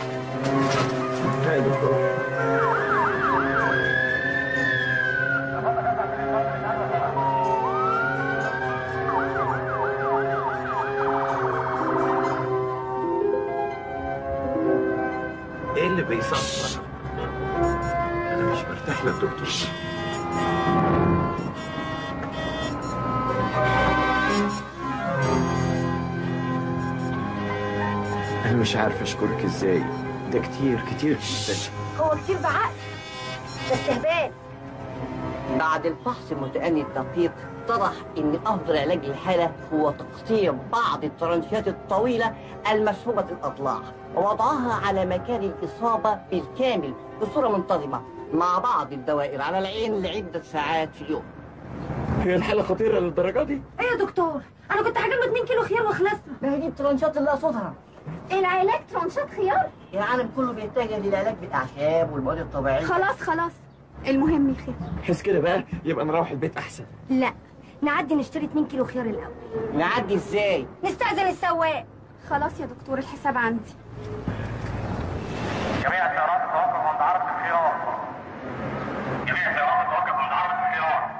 ايه اللي بيصفر انا مش مرتاح للدكتور انا مش عارف اشكرك ازاي ده كتير كتير جدا هو كتير بعقل ده استهبال بعد الفحص المتأني الدقيق اتضح ان افضل علاج للحاله هو تقطيع بعض الترنشات الطويله المسحوبه الاضلاع ووضعها على مكان الاصابه بالكامل بصوره منتظمه مع بعض الدوائر على العين لعده ساعات في اليوم هي الحالة خطيرة للدرجة دي؟ ايه يا دكتور انا كنت هجيب له 2 كيلو خيار وخلصنا ما هي دي الترنشات اللي اقصدها العلاج ترانشات خيار العالم كله بيتجه للعلاج بالاعشاب والمواد الطبيعيه خلاص خلاص المهم يخف حس كده بقى يبقى نروح البيت أحسن لا نعدي نشتري 2 كيلو خيار الاول نعدي ازاي نستأذن السواق خلاص يا دكتور الحساب عندي جميع السيارات تتوقف عند عرض الخيار جميع السيارات تتوقف عند عرض الخيار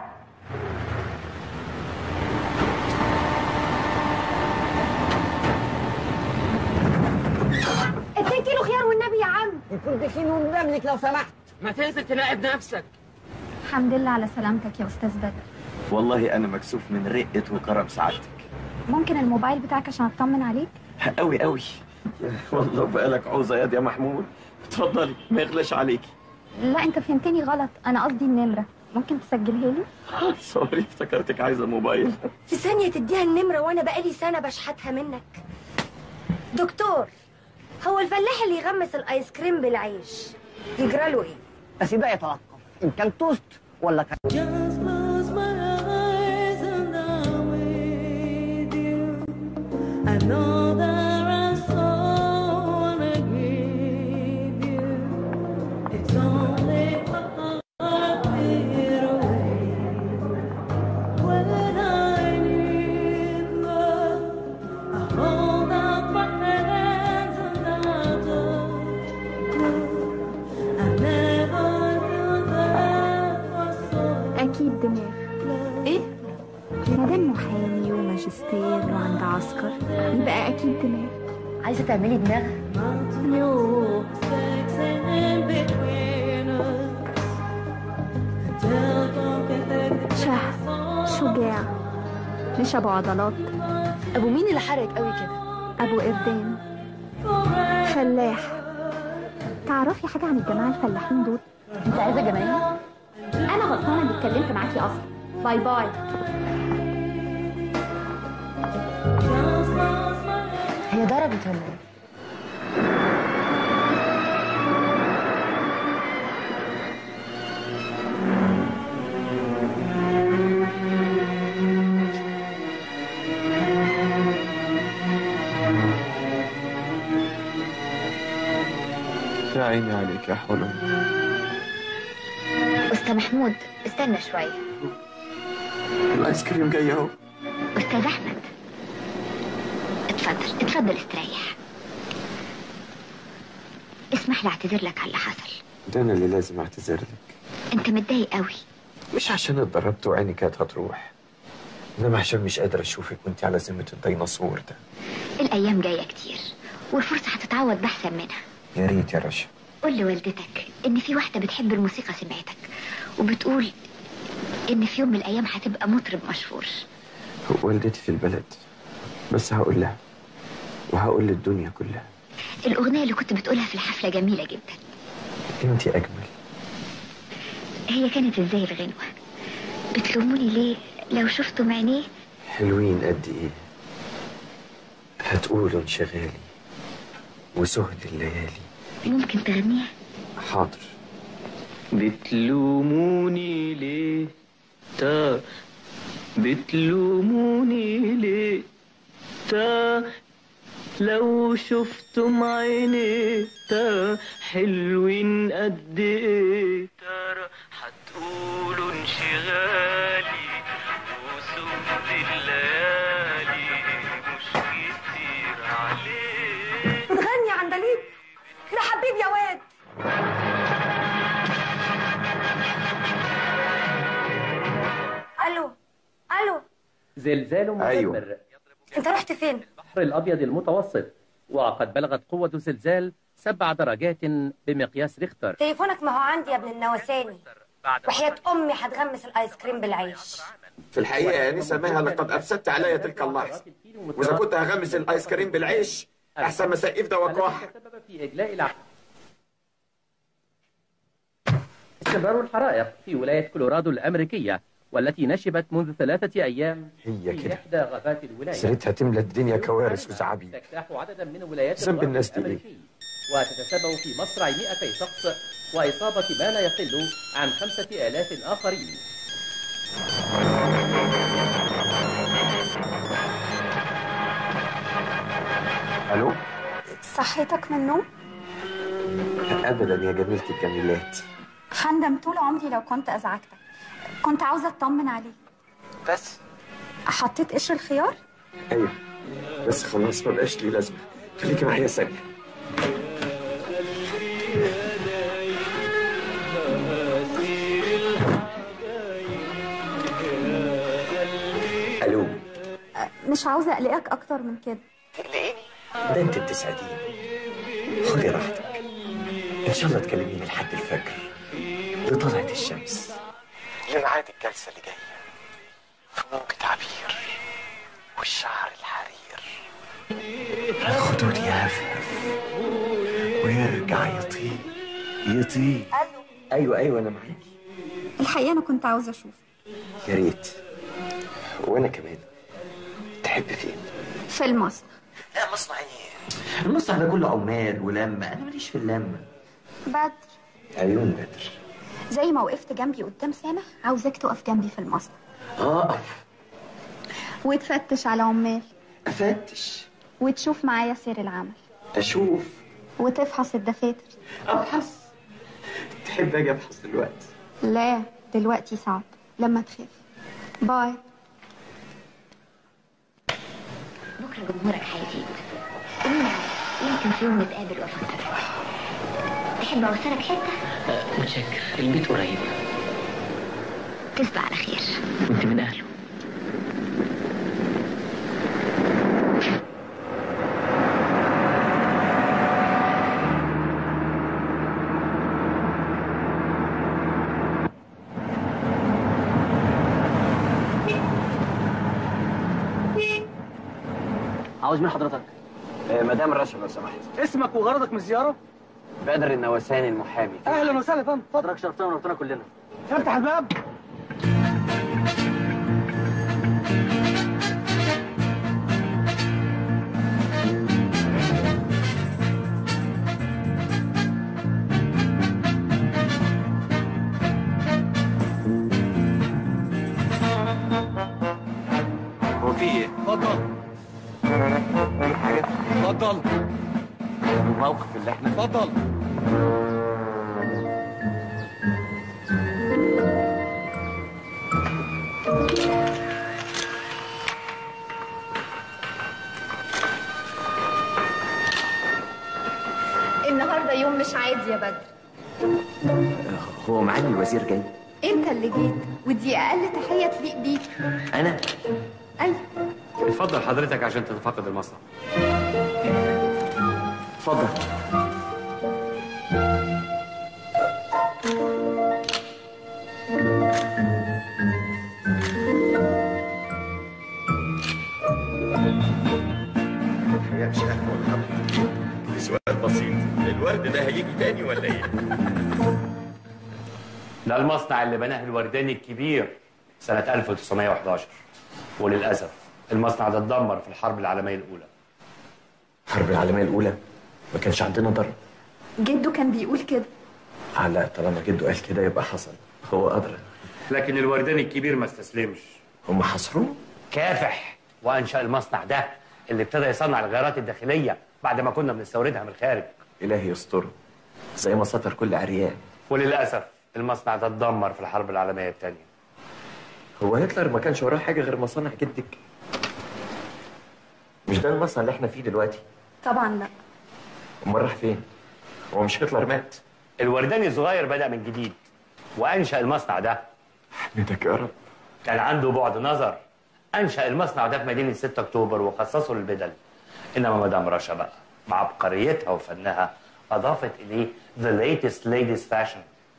2 كيلو خيار والنبي يا عم يكون بكيلو من لو سمحت ما تنزل تراقب نفسك الحمد لله على سلامتك يا استاذ بدر والله انا مكسوف من رقه وكرم سعادتك ممكن الموبايل بتاعك عشان اطمن عليك قوي قوي والله بقالك عوزه يا يا محمود اتفضلي ما يغلاش عليكي لا انت فهمتني غلط انا قصدي النمره ممكن تسجلها لي سوري افتكرتك عايزه موبايل في ثانية تديها النمرة وأنا بقالي سنة بشحتها منك دكتور هو الفلاح اللي يغمس الآيس كريم بالعيش يجرى له إيه؟ بس ده يتوقف إن كان توست ولا كان I know there are so wanna give you. It's only a heartbeat away. When I need love, I hold out my hands and I touch you. I never knew that was so. اكيد دماغ ايه مادام محامي وماجستير وعند عسكر يبقى اكيد دماغ عايزه تعملي دماغ شهم شجاع مش ابو عضلات ابو مين اللي حرق قوي كده ابو قردان فلاح تعرفي حاجه عن الجماعه الفلاحين دول انت عايزه جماعيه انا غلطانه اللي اتكلمت معاكي اصلا باي باي هي ضربت ولا ايه يا عيني عليك يا حلو استاذ محمود استنى شويه الايس كريم جاي اهو استاذ احمد اتفضل اتفضل استريح اسمح لي اعتذر لك على اللي حصل ده انا اللي لازم اعتذر لك انت متضايق قوي مش عشان اتضربت وعيني كانت هتروح انما عشان مش قادر اشوفك وانت على ذمه الديناصور ده الايام جايه كتير والفرصه هتتعوض باحسن منها يا ريت يا رشا قول لوالدتك ان في واحده بتحب الموسيقى سمعتك وبتقول ان في يوم من الايام هتبقى مطرب مشهور والدتي في البلد بس هقول لها وهقول للدنيا كلها الاغنيه اللي كنت بتقولها في الحفله جميله جدا انت اجمل هي كانت ازاي الغنوه بتلوموني ليه لو شفتم عينيه حلوين قد ايه هتقولوا انشغالي وسهد الليالي ممكن تغنيها حاضر بتلوموني ليه تا بتلوموني ليه تا لو شفتم عيني تا حلوين قد ايه ترى هتقولوا انشغالي وسود الليالي مش كتير عليه بتغني عندليب يا حبيبي يا واد الو الو زلزال مدمر أيوة. انت رحت فين البحر الأبيض المتوسط وقد بلغت قوة الزلزال سبع درجات بمقياس ريختر تليفونك ما هو عندي يا ابن النواساني وحياة امي هتغمس الايس كريم بالعيش في الحقيقه يا انسه مها لقد افسدت علي تلك اللحظه واذا كنت هغمس الايس كريم بالعيش احسن ما اسقف ده وكح تسبب في إجلاء العقل استمرار الحرائق في ولاية كولورادو الأمريكية والتي نشبت منذ ثلاثة أيام هي في كده إحدى غابات الولاية سيرتها تملى الدنيا كوارث وزعابيل تجتاح عددا من ولايات ذنب الغرب الناس دي إيه؟ الأمريكي وتتسبب في مصرع 200 شخص وإصابة ما لا يقل عن خمسة آلاف آخرين الو صحيتك من النوم ابدا يا جميله الجميلات هندم طول عمري لو كنت ازعجتك كنت عاوزه اطمن عليك بس حطيت قشر الخيار ايوه بس خلاص ما بقاش لي لازمه خليكي معايا ثانيه الو مش عاوزه اقلقك اكتر من كده ده انت بتسعديني خدي راحتك ان شاء الله تكلميني لحد الفجر لطلعت الشمس لميعاد الجلسه اللي جايه في موجة عبير والشعر الحرير الخدود يهفهف ويرجع يطير يطير ايوه ايوه انا معاكي الحقيقة أنا كنت عاوزة أشوف يا ريت وانا كمان تحب فين في المصنع لا مصنع ايه المصنع ده كله عمال ولمه انا ماليش في اللمه بدر عيون بدر زي ما وقفت جنبي قدام سامح عاوزاك تقف جنبي في المصنع اه وتفتش على عمال افتش وتشوف معايا سير العمل اشوف وتفحص الدفاتر ابحث تحب اجي ابحث دلوقتي لا دلوقتي صعب لما تخاف باي بكره جمهورك هيزيد ومين عارف يمكن في يوم نتقابل وافكر تحب اوصلك حته متشكر البيت قريب تصبح على خير وانت من اهله عاوز مين حضرتك؟ مدام رشا لو سمحت اسمك وغرضك من الزيارة؟ بدر النوساني المحامي اهلا وسهلا يا فندم حضرتك شرفتنا ونورتنا كلنا افتح الباب هو في ايه؟ اتفضل في حاجه اتفضل الموقف اللي احنا اتفضل النهارده يوم مش عادي يا بدر هو معالي الوزير جاي انت اللي جيت ودي اقل تحيه تليق بيك انا ايوه اتفضل حضرتك عشان تتفقد المصنع اتفضل يا مش اهلا ولا مرحبا سؤال بسيط الورد ده هيجي تاني ولا ايه؟ ده المصنع اللي بناه الورداني الكبير سنة 1911 وللأسف المصنع ده اتدمر في الحرب العالمية الأولى الحرب العالميه الاولى ما كانش عندنا ضرب جده كان بيقول كده آه لا طالما جده قال كده يبقى حصل هو أدرى لكن الورداني الكبير ما استسلمش هم حصروه كافح وأنشأ المصنع ده اللي ابتدى يصنع الغيارات الداخلية بعد ما كنا بنستوردها من الخارج إلهي يستره زي ما سطر كل عريان وللأسف المصنع ده اتدمر في الحرب العالمية الثانية هو هتلر ما كانش وراه حاجة غير مصانع جدك مش ده المصنع اللي احنا فيه دلوقتي طبعا لا امال راح فين هو مش هتلر مات الورداني الصغير بدأ من جديد وأنشأ المصنع ده حمدك يا رب كان عنده بعد نظر أنشأ المصنع ده في مدينة 6 أكتوبر وخصصه للبدل إنما مدام رشا بقى بعبقريتها وفنها أضافت إليه the latest ladies fashion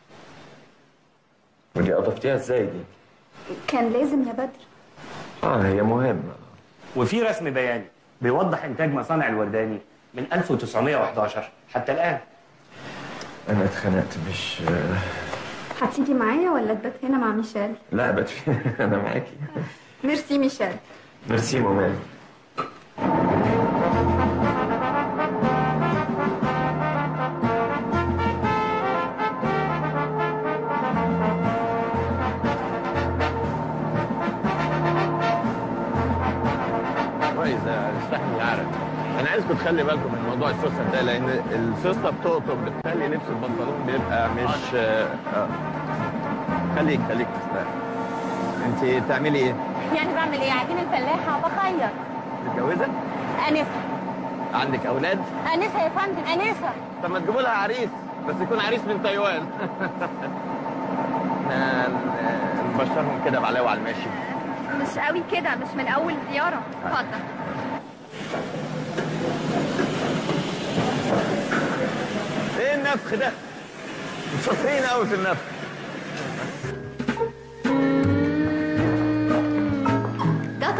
ودي أضفتيها ازاي دي؟ كان لازم يا بدر اه هي مهمة وفي رسم بياني بيوضح إنتاج مصانع الورداني من 1911 حتى الآن أنا اتخنقت مش هتيجي معايا ولا تبات هنا مع ميشيل لا بت أنا معاكي ميرسي ميشيل ميرسي مومال كويس استحمل العرق انا عايزكم تخلي بالكم من موضوع السوسه ده لان السوسه بتقطم بتخلي لبس البنطلون بيبقى مش آه، آه. خليك خليك تستاهل انت تعملي ايه؟ يعني بعمل ايه عجين الفلاحه بخير متجوزه؟ انسه عندك اولاد؟ انسه يا فندم انسه طب ما تجيبوا لها عريس بس يكون عريس من تايوان احنا ن- نبشرهم كده بعلاوه على الماشي مش قوي كده مش من اول زياره اتفضل ايه النفخ ده؟ شاطرين قوي في النفخ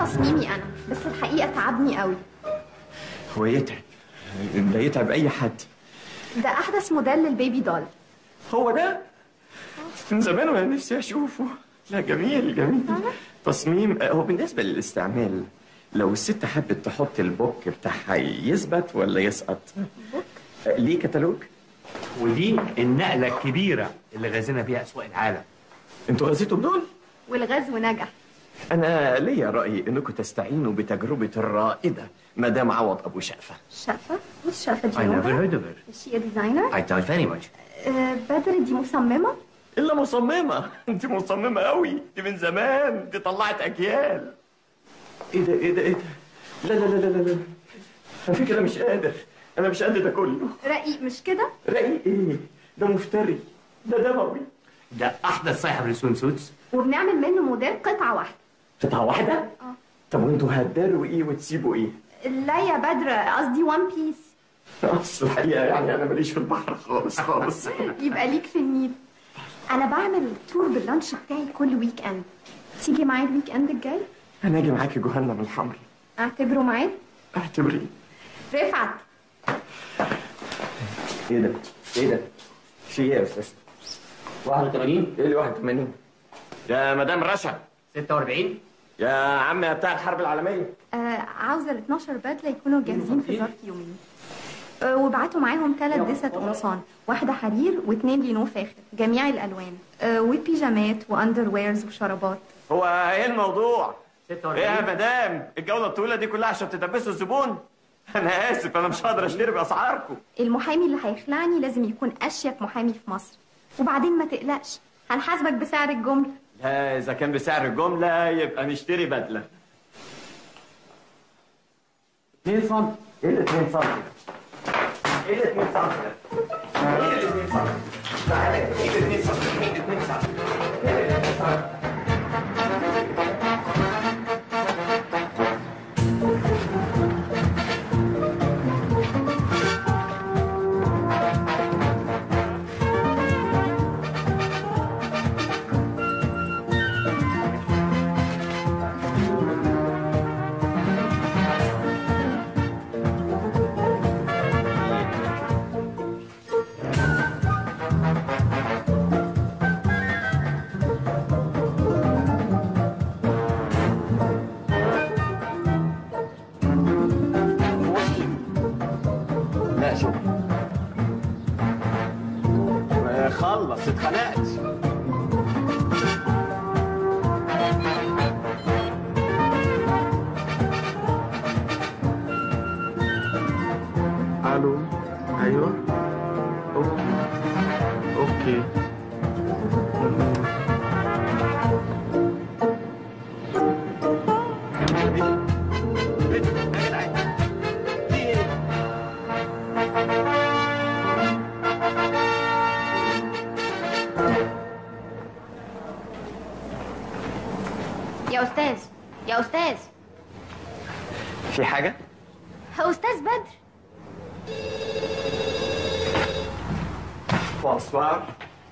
تصميمي انا بس الحقيقه تعبني قوي هو يتعب ده يتعب اي حد ده احدث موديل للبيبي دول هو ده من زمان وانا نفسي اشوفه لا جميل جميل تصميم هو بالنسبه للاستعمال لو الست حبت تحط البوك بتاعها يثبت ولا يسقط ليه كتالوج ودي النقله الكبيره اللي غازينا بيها اسواق العالم انتوا غزيتوا بدول والغزو نجح انا ليا راي انكم تستعينوا بتجربه الرائده مدام عوض ابو شقفه شقفه مش شقفه دي I never heard of it. شي ديزاينر I doubt very much. آه، بدر دي مصممه الا مصممه انت مصممه قوي دي من زمان دي طلعت اجيال ايه ده ايه ده ايه ده لا لا لا لا لا لا على فكره مش قادر انا مش قادر ده كله رقيق مش كده رقيق ايه ده مفتري ده دموي ده احدث صاحب للسوين سوتس وبنعمل منه موديل قطعه واحده قطعه واحده اه طب وانتوا هتداروا ايه وتسيبوا ايه لا يا بدر قصدي وان بيس اصل الحقيقه يعني انا ماليش في البحر خالص خالص يبقى ليك في النيل انا بعمل تور باللانش بتاعي كل ويك اند تيجي معايا الويك اند الجاي انا اجي معاكي جهنم الحمر اعتبره معاك اعتبريه رفعت ايه ده ايه ده في ايه يا استاذ 81 ايه اللي 81 يا مدام رشا 46 يا عم يا بتاع الحرب العالميه آه عاوزه ال 12 بدله يكونوا جاهزين في ظرف يومين آه وابعتوا معاهم ثلاث دست قمصان واحده حرير واثنين لينو فاخر جميع الالوان آه وبيجامات واندر ويرز وشرابات هو ايه الموضوع 46 ايه يا مدام الجوله الطويله دي كلها عشان تدبسوا الزبون انا اسف انا مش هقدر اشتري باسعاركم المحامي اللي هيخلعني لازم يكون اشيك محامي في مصر وبعدين ما تقلقش هنحاسبك بسعر الجمله لا اذا كان بسعر الجمله يبقى نشتري بدله 2 سم ايه ال 2 سم ايه ال 2 سم ايه ال 2 سم تعالى ايه ال 2 سم ايه ال 2 سم ايه ال 2 سم لا شكرا ما خلص اتخنقت الو ايوه اوكي اوكي يا استاذ يا استاذ في حاجه يا استاذ بدر بونسوار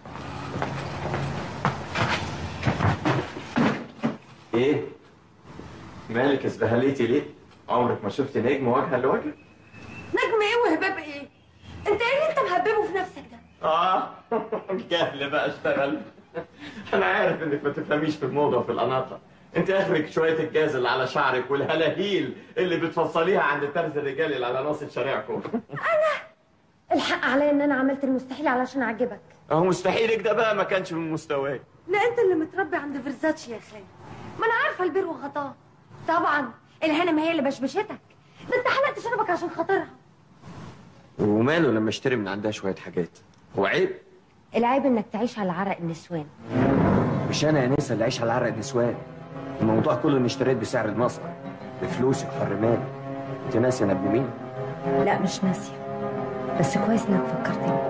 ايه مالك ازبهليتي ليه عمرك ما شفت نجم وجها لوجه نجم ايه وهباب ايه انت ايه اللي انت مهببه في نفسك ده اه جهل بقى اشتغل انا عارف انك ما تفهميش في الموضه وفي القناطه انت اخرك شويه الجاز اللي على شعرك والهلاهيل اللي بتفصليها عند الترز الرجالي اللي على ناصيه شارعكم الحق عليا ان انا عملت المستحيل علشان اعجبك اهو مستحيلك ده بقى ما كانش من مستواي لا انت اللي متربي عند فيرزاتشي يا خالد ما انا عارفه البير وغطاه طبعا الهانم هي اللي بشبشتك ده انت حلقت شنبك عشان خاطرها وماله لما اشتري من عندها شويه حاجات هو عيب العيب انك تعيش على عرق النسوان مش انا يا نسا اللي عايش على عرق النسوان الموضوع كله اني اشتريت بسعر المصنع بفلوسي بحر مالي انت ناسي انا ابن مين لا مش ناسيه بس كويس انك فكرتني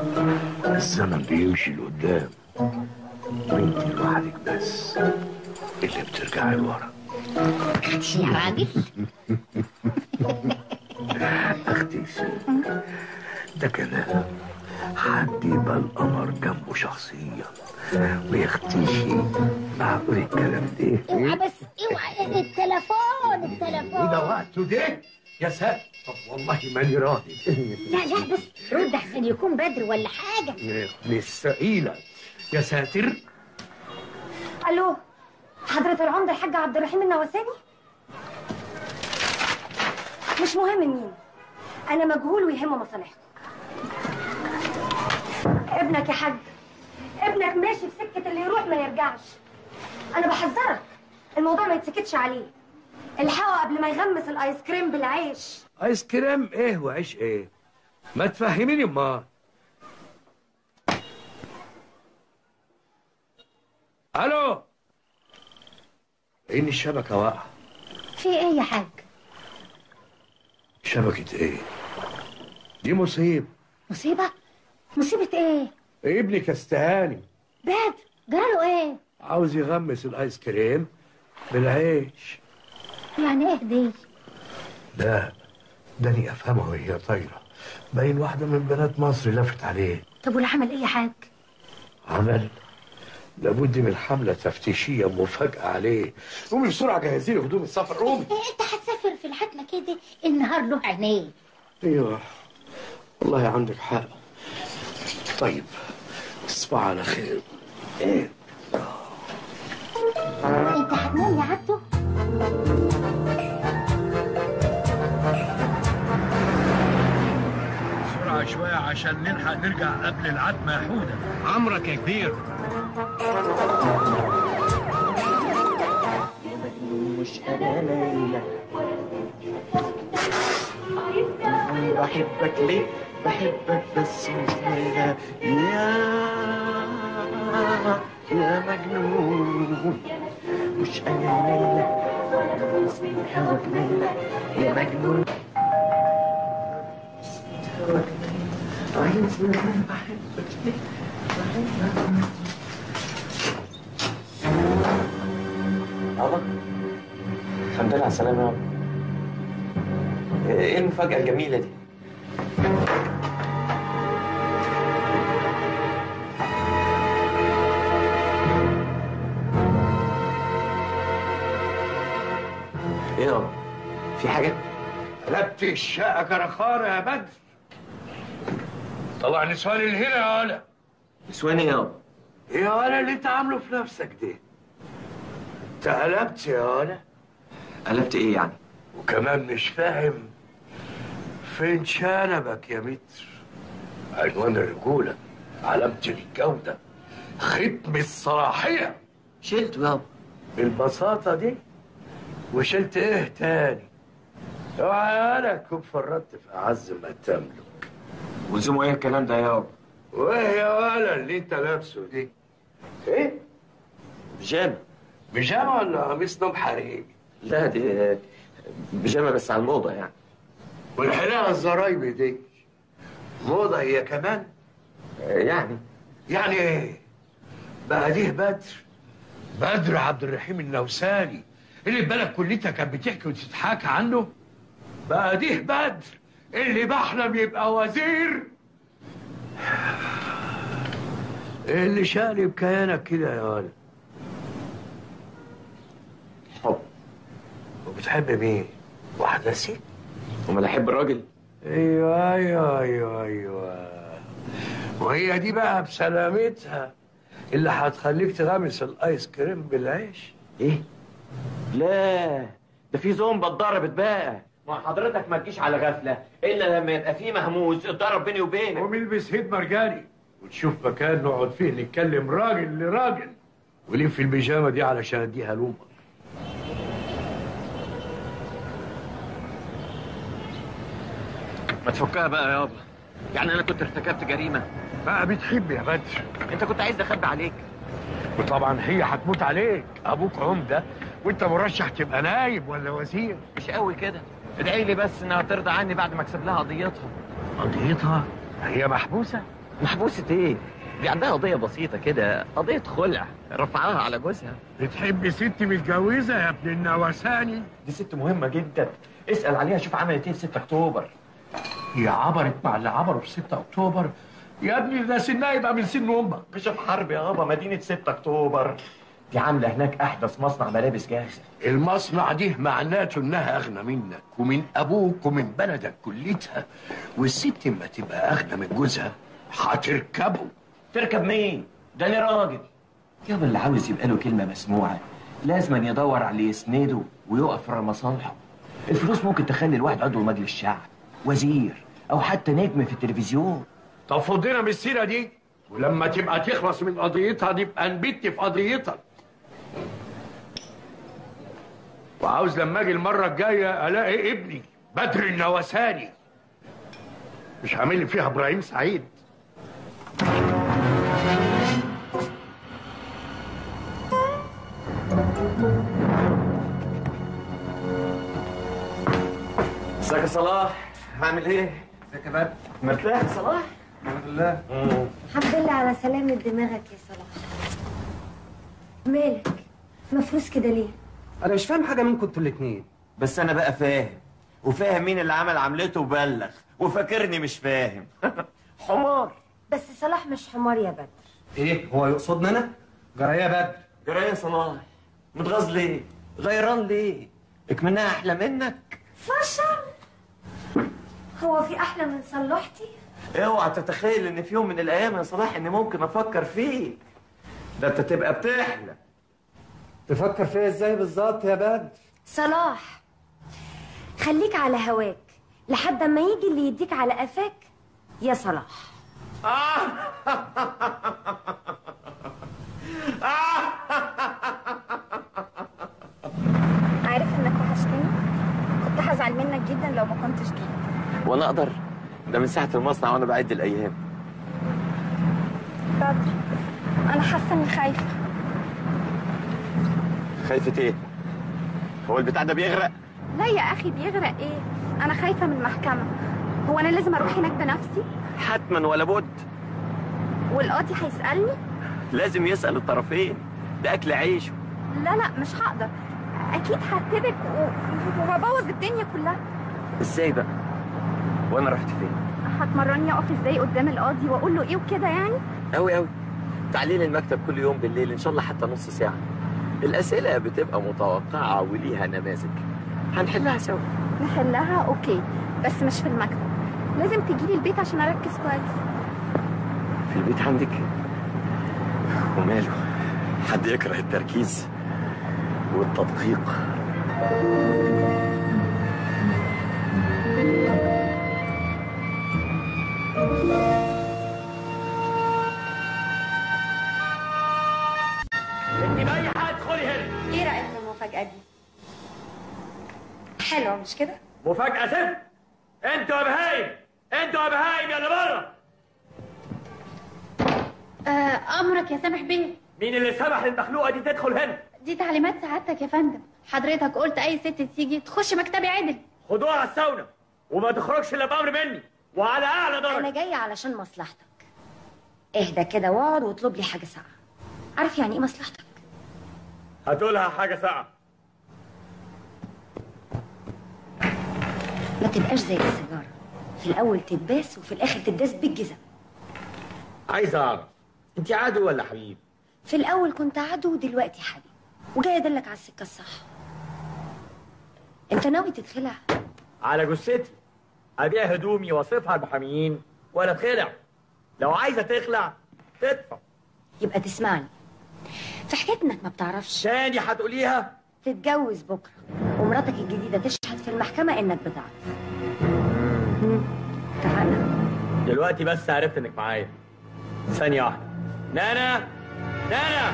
الزمن بيمشي لقدام وانت لوحدك بس اللي بترجعي لورا اختي يا راجل اختي ده كلام حد يبقى القمر جنبه شخصيا ويختشي معقول الكلام ده اوعى بس اوعى التليفون التليفون وده وقته ده يا ساتر طب والله ماني راضي لا لا بس رد احسن يكون بدر ولا حاجه لسه قيلة يا ساتر الو حضرة العمدة الحاج عبد الرحيم النواساني مش مهم مين انا مجهول ويهمه مصالحكم ابنك يا حاج ابنك ماشي في سكة اللي يروح ما يرجعش انا بحذرك الموضوع ما يتسكتش عليه الحقه قبل ما يغمس الايس كريم بالعيش ايس كريم ايه وعيش ايه ما تفهميني امال الو ان الشبكه واقعه في ايه يا حاج شبكه ايه دي مصيبه مصيبه مصيبه ايه ابنك استهاني بدر جراله ايه عاوز يغمس الايس كريم بالعيش يعني ايه دي لا داني افهمه وهي طايره باين واحده من بنات مصر لفت عليه طب واللي عمل ايه يا حاج عمل لابد من حملة تفتيشية مفاجأة عليه قومي بسرعة جهزي لي هدوم السفر قومي انت هتسافر في الحتمه كده النهار له عينيه ايوه والله عندك حق طيب تصبح على خير ايه انت هتنام يا عبده بسرعة شوية عشان نلحق نرجع قبل العتمة يا حودة عمرك يا كبير مش انا ليلى بحبك ليه بحبك بس مش ليلى يا يا مجنون مش انا ليلى هواك ليلى يا مجنون هواك عايز بحبك ليه بحبك الله الحمد لله على السلامة يا رب ايه المفاجأة الجميلة دي؟ ايه يا رب؟ في حاجة؟ قلبت الشقة كرخارة يا بدر طلع نسوان الهنا يا ولا نسوان ايه يا رب؟ يا ولا اللي انت عامله في نفسك ده انت قلبت يا ولا قلبت ايه يعني؟ وكمان مش فاهم فين شنبك يا متر عنوان الرجولة علامة الجودة ختم الصلاحية شلته يابا بالبساطة دي وشلت ايه تاني اوعى يا ولا تكون فرطت في أعز ما تملك ولزومه ايه الكلام ده يابا؟ وايه يا ولا اللي انت لابسه دي ايه بيجامة بيجامة ولا قميص نوم حريمي لا دي بيجامة بس على الموضة يعني والحلاقة الزرايبي دي موضة هي كمان يعني يعني ايه بقى ديه بدر بدر عبد الرحيم النوساني اللي بالك كليتها كانت بتحكي وتتحاكى عنه بقى ديه بدر اللي بحلم يبقى وزير ايه اللي شقلب كيانك كده يا ولد حب وبتحب مين واحدة ست امال احب الراجل ايوه ايوه ايوه ايوه وهي دي بقى بسلامتها اللي هتخليك تغمس الايس كريم بالعيش ايه لا ده في زومبا اتضربت بقى ما حضرتك ما تجيش على غفله الا لما يبقى في مهموس اتضرب بيني وبينك وملبس هيد مرجاني وتشوف مكان نقعد فيه نتكلم راجل لراجل ولف البيجامه دي علشان اديها لامك ما تفكها بقى يابا يعني انا كنت ارتكبت جريمه بقى بتحب يا بدر انت كنت عايز اخبي عليك وطبعا هي هتموت عليك ابوك عمده وانت مرشح تبقى نايب ولا وزير مش قوي كده ادعي لي بس انها ترضى عني بعد ما اكسب لها قضيتها قضيتها هي محبوسه محبوسه ايه دي عندها قضيه بسيطه كده قضيه خلع رفعها على جوزها بتحب ست متجوزه يا ابن النوساني دي ست مهمه جدا اسال عليها شوف عملت ايه في 6 اكتوبر هي عبرت مع اللي عبروا في 6 اكتوبر يا ابني ده سنها يبقى من سن امك باشا حرب يا بابا مدينه 6 اكتوبر دي عامله هناك احدث مصنع ملابس جاهزه المصنع دي معناته انها اغنى منك ومن ابوك ومن بلدك كلتها والست اما تبقى اغنى من جوزها هتركبه تركب مين ده انا راجل يابا اللي عاوز يبقى له كلمه مسموعه لازم يدور على اللي يسنده ويقف ورا مصالحه الفلوس ممكن تخلي الواحد عضو مجلس الشعب وزير او حتى نجم في التلفزيون طب فضينا من السيره دي ولما تبقى تخلص من قضيتها نبقى نبت في قضيتها وعاوز لما اجي المره الجايه الاقي ابني بدر النوساني مش عامل لي فيها ابراهيم سعيد ازيك يا صلاح هعمل ايه ازيك يا بدر مرتاح يا صلاح الحمد لله الحمد لله على سلامة دماغك يا صلاح مالك مفروس كده ليه انا مش فاهم حاجه منكم انتوا الاثنين بس انا بقى فاهم وفاهم مين اللي عمل عملته وبلغ وفاكرني مش فاهم حمار بس صلاح مش حمار يا بدر ايه هو يقصدني انا جرايه يا بدر جرايه يا صلاح متغاظ ليه غيران ليه اكمنها احلى منك فشل هو في احلى من صلحتي اوعى تتخيل ان في يوم من الايام يا صلاح اني ممكن افكر فيك ده انت تبقى بتحلم تفكر فيا ازاي بالظبط يا بدر صلاح خليك على هواك لحد ما يجي اللي يديك على قفاك يا صلاح عارف انك وحشتني كنت هزعل منك جدا لو ما كنتش جيت وانا اقدر ده من ساعه المصنع وانا بعد الايام بدر انا حاسه اني خايفه خايفه ايه هو البتاع ده بيغرق لا يا اخي بيغرق ايه انا خايفه من المحكمه هو انا لازم اروح هناك بنفسي حتما ولا بد والقاضي هيسالني لازم يسال الطرفين ده اكل عيشه لا لا مش هقدر اكيد هرتبك و- وهبوظ الدنيا كلها ازاي بقى وانا رحت فين هتمرني اقف ازاي قدام القاضي واقول له ايه وكده يعني قوي قوي تعالي لي المكتب كل يوم بالليل ان شاء الله حتى نص ساعه الاسئله بتبقى متوقعه وليها نماذج هنحلها سوا نحلها اوكي بس مش في المكتب لازم تجيلي البيت عشان اركز كويس في البيت عندك وماله حد يكره التركيز والتدقيق انت باي حاجه ادخلي هنا ايه رايك في المفاجاه دي حلوه مش كده مفاجاه صفر انتوا يا بهايم انتوا يا بهايم يا اللي بره آه امرك يا سامح بيه مين اللي سمح للمخلوقه دي تدخل هنا دي تعليمات سعادتك يا فندم حضرتك قلت اي ست تيجي تخش مكتبي عدل خدوها على الساونا وما تخرجش الا بامر مني وعلى اعلى درجه انا جايه علشان مصلحتك اهدى كده واقعد واطلب لي حاجه ساعه عارف يعني ايه مصلحتك هاتولها حاجه ساعه ما تبقاش زي السيجاره في الاول تتباس وفي الاخر تداس بالجزم عايز اعرف انت عدو ولا حبيب في الاول كنت عدو ودلوقتي حبيب وجاي ادلك على السكه الصح انت ناوي تتخلع على جثتي ابيع هدومي واصرفها المحاميين ولا اتخلع لو عايزه تخلع تدفع يبقى تسمعني في حكايه انك ما بتعرفش تاني هتقوليها تتجوز بكره ومراتك الجديده تشهد في المحكمه انك بتعرف مم، اتفقنا دلوقتي بس عرفت انك معايا ثانيه واحده نانا نانا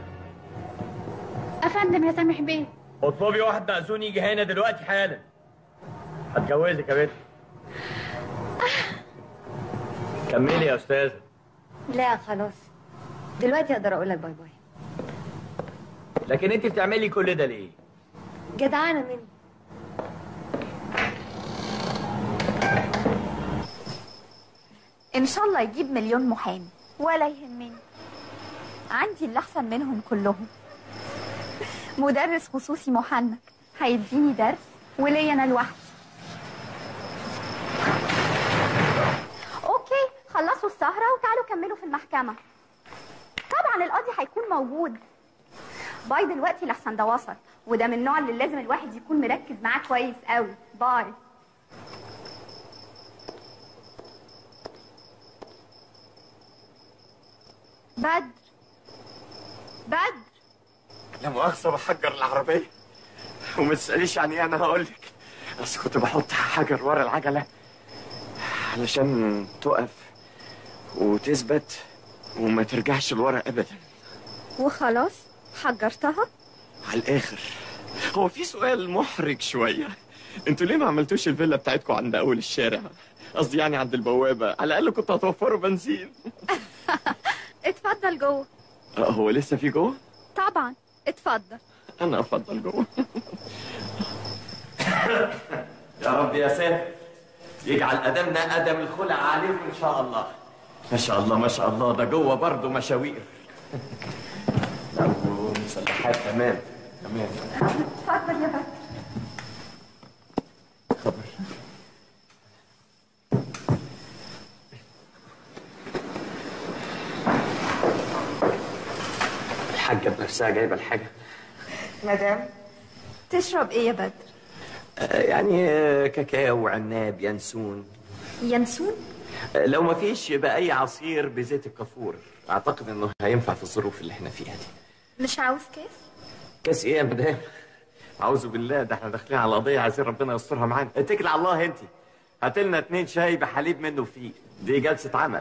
افندم يا سامح بيه اطلبي واحد مأذون يجي هنا دلوقتي حالا هتجوزك يا بنت كملي يا استاذه لا خلاص دلوقتي اقدر اقول لك باي باي لكن انت بتعملي كل ده ليه جدعانه مني ان شاء الله يجيب مليون محامي ولا يهمني عندي اللي احسن منهم كلهم مدرس خصوصي محنك هيديني درس وليا انا لوحدي اوكي خلصوا السهرة وتعالوا كملوا في المحكمة طبعا القاضي هيكون موجود باي دلوقتي لحسن ده وصل وده من النوع اللي لازم الواحد يكون مركز معاه كويس قوي باي بدر بدر لا مؤاخذة بحجر العربية وما تسأليش عن ايه انا هقول لك بس كنت بحط حجر ورا العجلة علشان تقف وتثبت وما ترجعش لورا ابدا وخلاص حجرتها على الاخر هو في سؤال محرج شوية انتوا ليه ما عملتوش الفيلا بتاعتكم عند اول الشارع قصدي يعني عند البوابة على الاقل كنتوا هتوفروا بنزين اتفضل جوه آه، هو لسه في جوه طبعا اتفضل انا افضل جوه يا رب يا ساتر يجعل قدمنا قدم الخلع عليكم ان شاء الله ما شاء الله ما شاء الله ده جوه برضه مشاوير لا ومسلحات تمام تمام اتفضل يا بدر الحاجة بنفسها جايبة الحاجة مدام تشرب ايه يا بدر آه، يعني آه، كاكاو عناب ينسون ينسون آه، لو ما فيش يبقى اي عصير بزيت الكافور اعتقد انه هينفع في الظروف اللي احنا فيها دي مش عاوز كاس كاس ايه يا مدام اعوذ بالله ده احنا داخلين على قضيه عايزين ربنا يسترها معانا اتكل على الله انت هات لنا اتنين شاي بحليب منه فيه دي جلسه عمل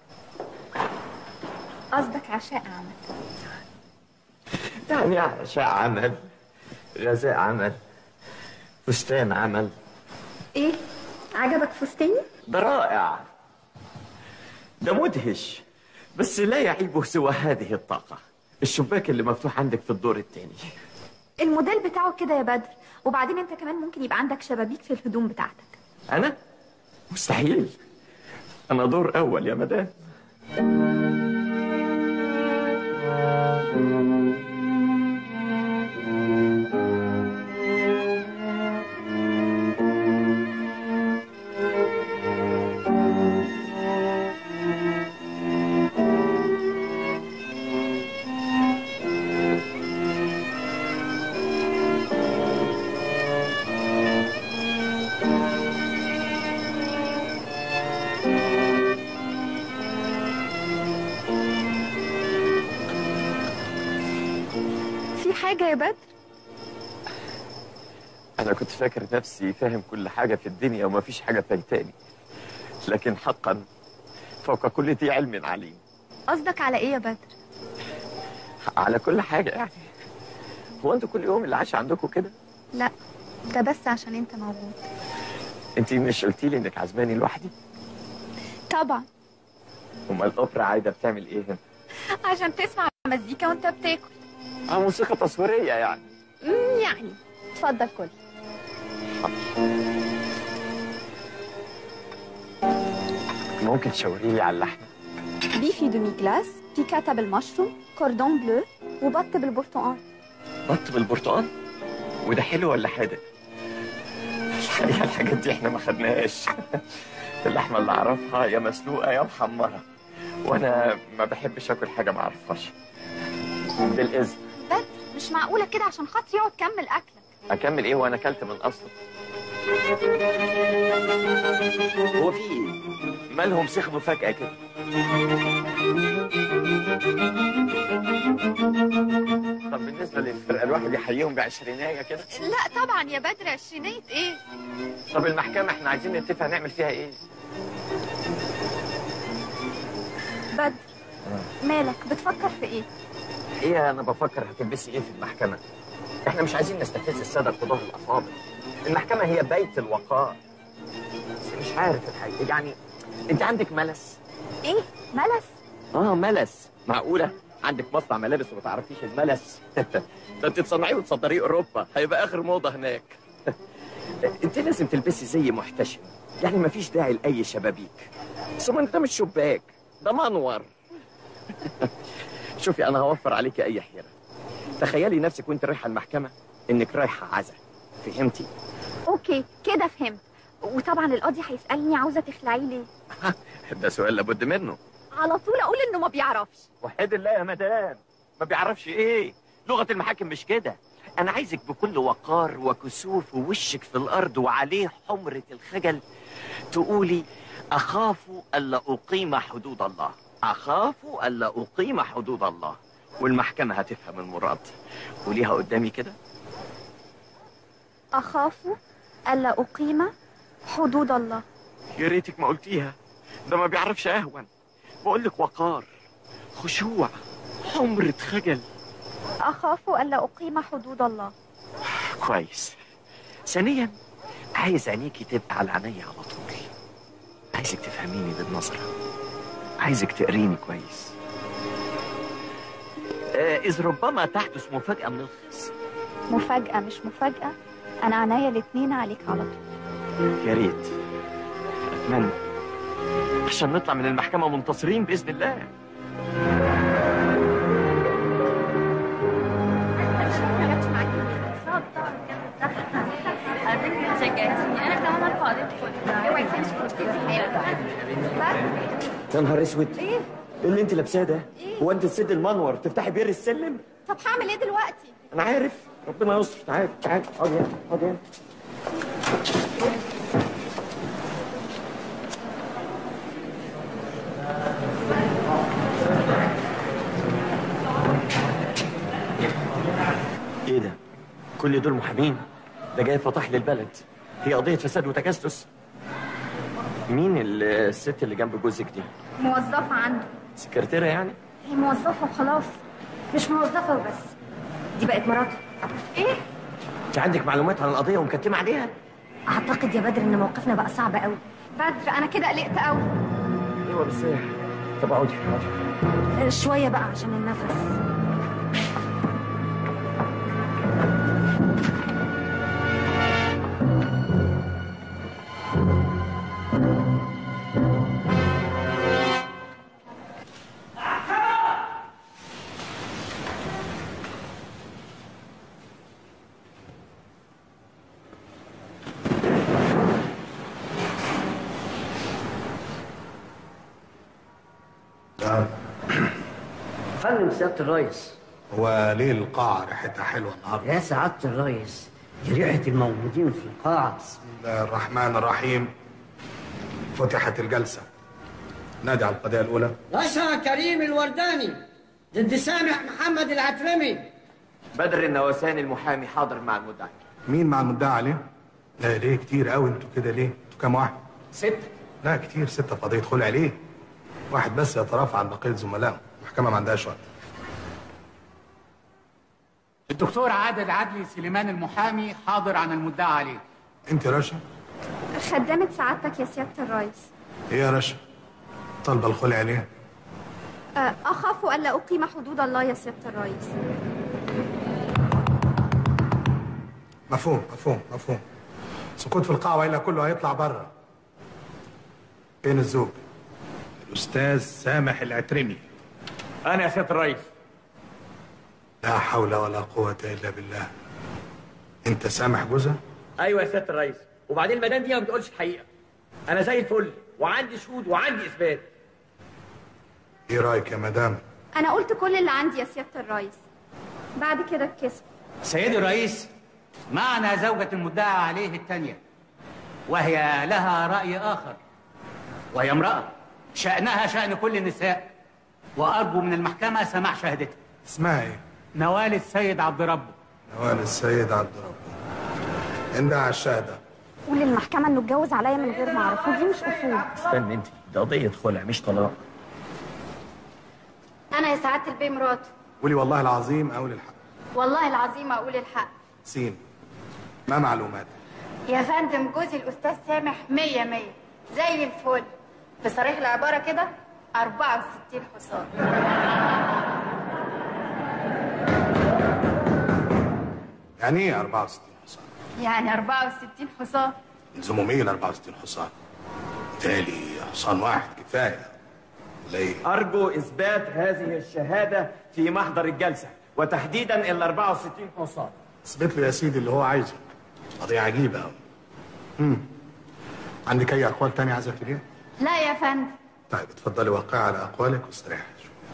قصدك عشاء عمل يعني عشاء عمل غذاء عمل فستان عمل ايه عجبك فستاني ده رائع ده مدهش بس لا يعيبه سوى هذه الطاقة الشباك اللي مفتوح عندك في الدور الثاني الموديل بتاعه كده يا بدر وبعدين انت كمان ممكن يبقى عندك شبابيك في الهدوم بتاعتك أنا؟ مستحيل أنا دور أول يا مدام في حاجة يا بدر أنا كنت فاكر نفسي فاهم كل حاجة في الدنيا ومفيش حاجة فايتاني لكن حقا فوق كل ذي علم عليم قصدك على ايه يا بدر على كل حاجة يعني هو أنتوا كل يوم اللي عايش عندكم كده لا ده بس عشان انت موجود أنت مش قلتي لي إنك عزماني لوحدي طبعا أمال الأوبرا عايدة بتعمل إيه هنا؟ عشان تسمع مزيكا وانت بتاكل آه موسيقى تصويرية يعني امم يعني اتفضل كل ممكن تشاوري لي على اللحمة بيفي دومي جلاس بيكاتا بالمشروم كوردون بلو وبط بالبرتقال بط بالبرتقال وده حلو ولا حادق؟ الحقيقة الحاجات دي احنا ما خدناهاش اللحمة اللي أعرفها يا مسلوقة يا محمرة وأنا ما بحبش آكل حاجة ما أعرفهاش بالإذن بدر مش معقولة كده عشان خاطري اقعد كمل أكلك أكمل إيه وأنا أكلت من أصله هو في إيه؟ مالهم سخنوا فجأة كده طب بالنسبة للفرقة الواحد يحييهم بعشرينية كده لا طبعا يا بدر عشرينية ايه طب المحكمة احنا عايزين نتفق نعمل فيها ايه؟ بدر مالك بتفكر في ايه ايه انا بفكر هتلبسي ايه في المحكمة؟ احنا مش عايزين نستفز السادة القضاة الافاضل المحكمة هي بيت الوقار بس مش عارف الحقيقة يعني انت عندك ملس ايه ملس اه ملس معقولة عندك مصنع ملابس وما تعرفيش الملس ده انت تصنعيه وتصدريه اوروبا هيبقى اخر موضة هناك انت لازم تلبسي زي محتشم يعني مفيش داعي لاي شبابيك ثم انت مش شباك ده منور شوفي انا هوفر عليكي اي حيره تخيلي نفسك وانت رايحه المحكمه انك رايحه عزا فهمتي اوكي كده فهمت وطبعا القاضي هيسالني عاوزه تخلعي ليه ده سؤال لابد منه على طول اقول انه ما بيعرفش وحيد الله يا مدام ما بيعرفش ايه لغه المحاكم مش كده انا عايزك بكل وقار وكسوف ووشك في الارض وعليه حمره الخجل تقولي اخاف الا اقيم حدود الله اخاف الا اقيم حدود الله والمحكمه هتفهم المراد قوليها قدامي كده اخاف الا اقيم حدود الله يا ريتك ما قلتيها ده ما بيعرفش اهون بقول لك وقار خشوع حمره خجل اخاف الا اقيم حدود الله كويس ثانيا عايز عينيكي تبقى على عينيا على طول عايزك تفهميني بالنظرة عايزك تقريني كويس آه إذ ربما تحدث مفاجأة من الخصم مفاجاه مش مفاجاه انا عينيا الاتنين عليك على طول يا ريت أتمنى عشان نطلع من المحكمة منتصرين بإذن الله انا كمان القاضي اوعي تمشي يا نهار اسود ايه ايه اللي انت لابساه ده؟ هو انت تسد المنور تفتحي بير السلم؟ طب هعمل ايه دلوقتي انا عارف ربنا يستر تعالي تعالي اقعدي هنا اقعدي هنا ايه ده؟ كل دول محامين ده جاي فتح لي البلد هي قضية فساد وتجسس مين ال- الست اللي جنب جوزك دي؟ موظفه عنده سكرتيرة يعني؟ هي موظفة وخلاص مش موظفة وبس دي بقت مراته ايه انت عندك معلومات عن القضية ومكتمة عليها؟ اعتقد يا بدر ان موقفنا بقى صعب قوي بدر انا كده قلقت قوي ايوه بس طب اقعدي اقعدي شوية بقى عشان النفس فندم سيادة الريس هو ليه القاعة ريحتها حلوة النهاردة؟ يا سعادة الريس دي ريحة الموجودين في القاعة بسم الله الرحمن الرحيم فتحت الجلسة نادي على القضية الأولى رشا كريم الورداني ضد سامح محمد العترمي بدر النواساني المحامي حاضر مع المدعي مين مع المدعي عليه؟ لا ليه كتير قوي انتوا كده ليه؟ انتوا كام واحد؟ ستة لا كتير ستة في قضية خلع ليه؟ واحد بس يترافع عن بقية زملائه المحكمة ما عندهاش وقت الدكتور عادل عدلي سليمان المحامي حاضر عن المدعى عليه انت يا رشا خدامة سعادتك يا سيادة الرئيس ايه يا رشا؟ طالبة الخلع ليه؟ آه، أخاف ألا أقيم حدود الله يا سيادة الرئيس مفهوم مفهوم مفهوم سكوت في القاعة وإلا كله هيطلع بره فين الزوج؟ الأستاذ سامح العترمي انا يا سياده الرئيس لا حول ولا قوة إلا بالله أنت سامح جوزها؟ ايوه يا سياده الرئيس وبعدين المدام دي ما بتقولش الحقيقه انا زي الفل وعندي شهود وعندي اثبات إيه رأيك يا مدام؟ أنا قلت كل اللي عندي يا سيادة الرئيس بعد كده الكسب سيدي الرئيس معنا زوجة المدعى عليه الثانية وهي لها رأي آخر وهي امرأة شأنها شأن كل النساء وأرجو من المحكمة سماع شهادتها اسمها إيه؟ نوال السيد عبد ربه نوال السيد عبد ربه عندها على الشهادة قول للمحكمة إنه اتجوز عليا من غير ما أعرف ودي مش أصول استنى انت ده قضية خلع مش طلاق انا يا سعاده البيه مراته قولي والله العظيم أقول الحق والله العظيم اقول الحق سين ما معلومات يا فندم جوزي الاستاذ سامح مية مية زي الفل بصريح العباره كده 64 حصان يعني إيه 64 حصان؟ يعني 64 حصان يلزموا مين 64 حصان؟ بالتالي حصان واحد كفاية ليه؟ أرجو إثبات هذه الشهادة في محضر الجلسة وتحديدا ال 64 حصان اثبت له يا سيدي اللي هو عايزه قضية عجيبة أوي امم عندك أي أقوال تانية عايزة تقوليها؟ لا يا فندم طيب اتفضلي وقعي على أقوالك واستريحي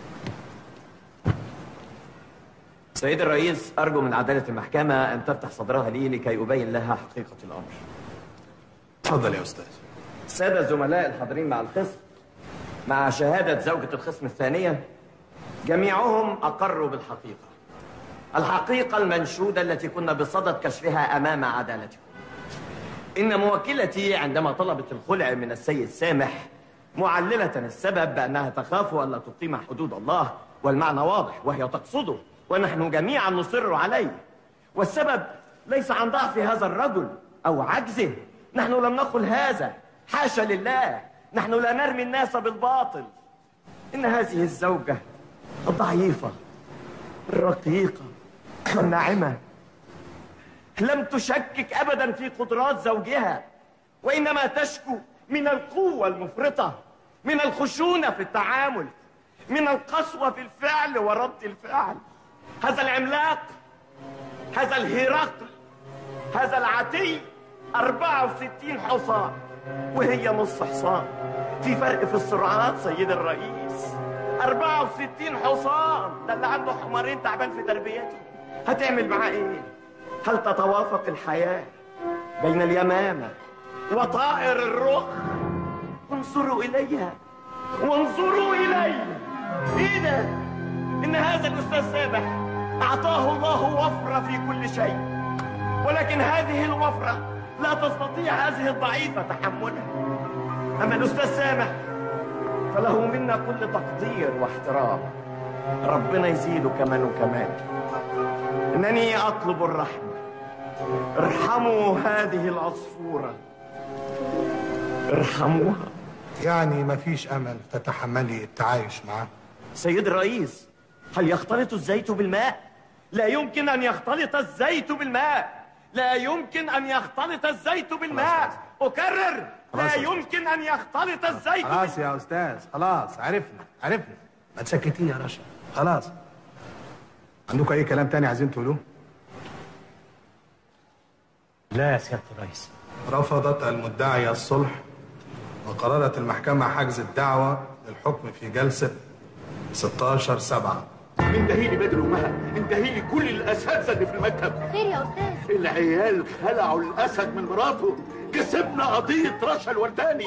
سيد الرئيس أرجو من عدالة المحكمة أن تفتح صدرها لي لكي أبين لها حقيقة الأمر اتفضل يا أستاذ السادة الزملاء الحاضرين مع الخصم مع شهادة زوجة الخصم الثانية جميعهم أقروا بالحقيقة الحقيقة المنشودة التي كنا بصدد كشفها أمام عدالتكم إن موكلتي عندما طلبت الخلع من السيد سامح معللة السبب بأنها تخاف ألا تقيم حدود الله والمعنى واضح وهي تقصده ونحن جميعا نصر عليه والسبب ليس عن ضعف هذا الرجل أو عجزه نحن لم نقل هذا حاشا لله نحن لا نرمي الناس بالباطل إن هذه الزوجة الضعيفة الرقيقة الناعمة لم تشكك أبدا في قدرات زوجها وإنما تشكو من القوة المفرطة من الخشونة في التعامل من القسوة في الفعل ورد الفعل هذا العملاق هذا الهرقل هذا العتي 64 حصان وهي نص حصان في فرق في السرعات سيد الرئيس 64 حصان ده اللي عنده حمارين تعبان في تربيته هتعمل معاه ايه هل تتوافق الحياة بين اليمامة وطائر الرخ انظروا إليها وانظروا إلي ايه ده ان هذا الاستاذ سامح اعطاه الله وفرة في كل شيء ولكن هذه الوفرة لا تستطيع هذه الضعيفة تحملها اما الاستاذ سامح فله منا كل تقدير واحترام ربنا يزيده كمان وكمان انني اطلب الرحمة ارحموا هذه العصفورة ارحموها يعني مفيش أمل تتحملي التعايش معاه سيد الرئيس هل يختلط الزيت بالماء؟ لا يمكن أن يختلط الزيت بالماء لا يمكن أن يختلط الزيت بالماء أكرر لا خلاص. يمكن أن يختلط الزيت خلاص يا أستاذ خلاص عرفنا عرفنا ما تسكتيه يا رشا خلاص عندكم أي كلام تاني عايزين تقولوه؟ لا يا سيادة الرئيس رفضت المدعية الصلح وقررت المحكمة حجز الدعوة للحكم في جلسة 16 سبعة انتهي لي بدر ومها انتهي لي كل الاساتذه اللي في المكتب خير يا استاذ العيال خلعوا الاسد من مراته كسبنا قضيه رشا الورداني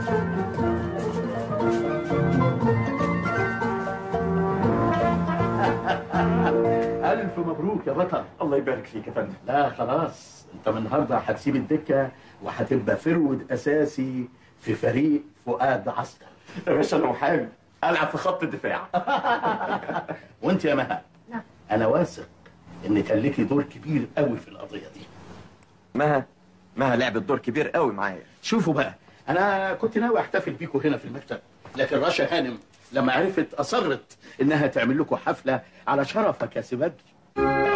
الف مبروك يا بطل الله يبارك فيك يا فندم لا خلاص انت من النهارده هتسيب الدكه وهتبقى فرود اساسي في فريق فؤاد عسكر يا باشا انا محامي العب في خط الدفاع وانت يا مها نعم. انا واثق ان كان ليكي دور كبير قوي في القضيه دي مها مها لعبت دور كبير قوي معايا شوفوا بقى انا كنت ناوي احتفل بيكم هنا في المكتب لكن رشا هانم لما عرفت اصرت انها تعمل لكم حفله على شرفك يا سي بدر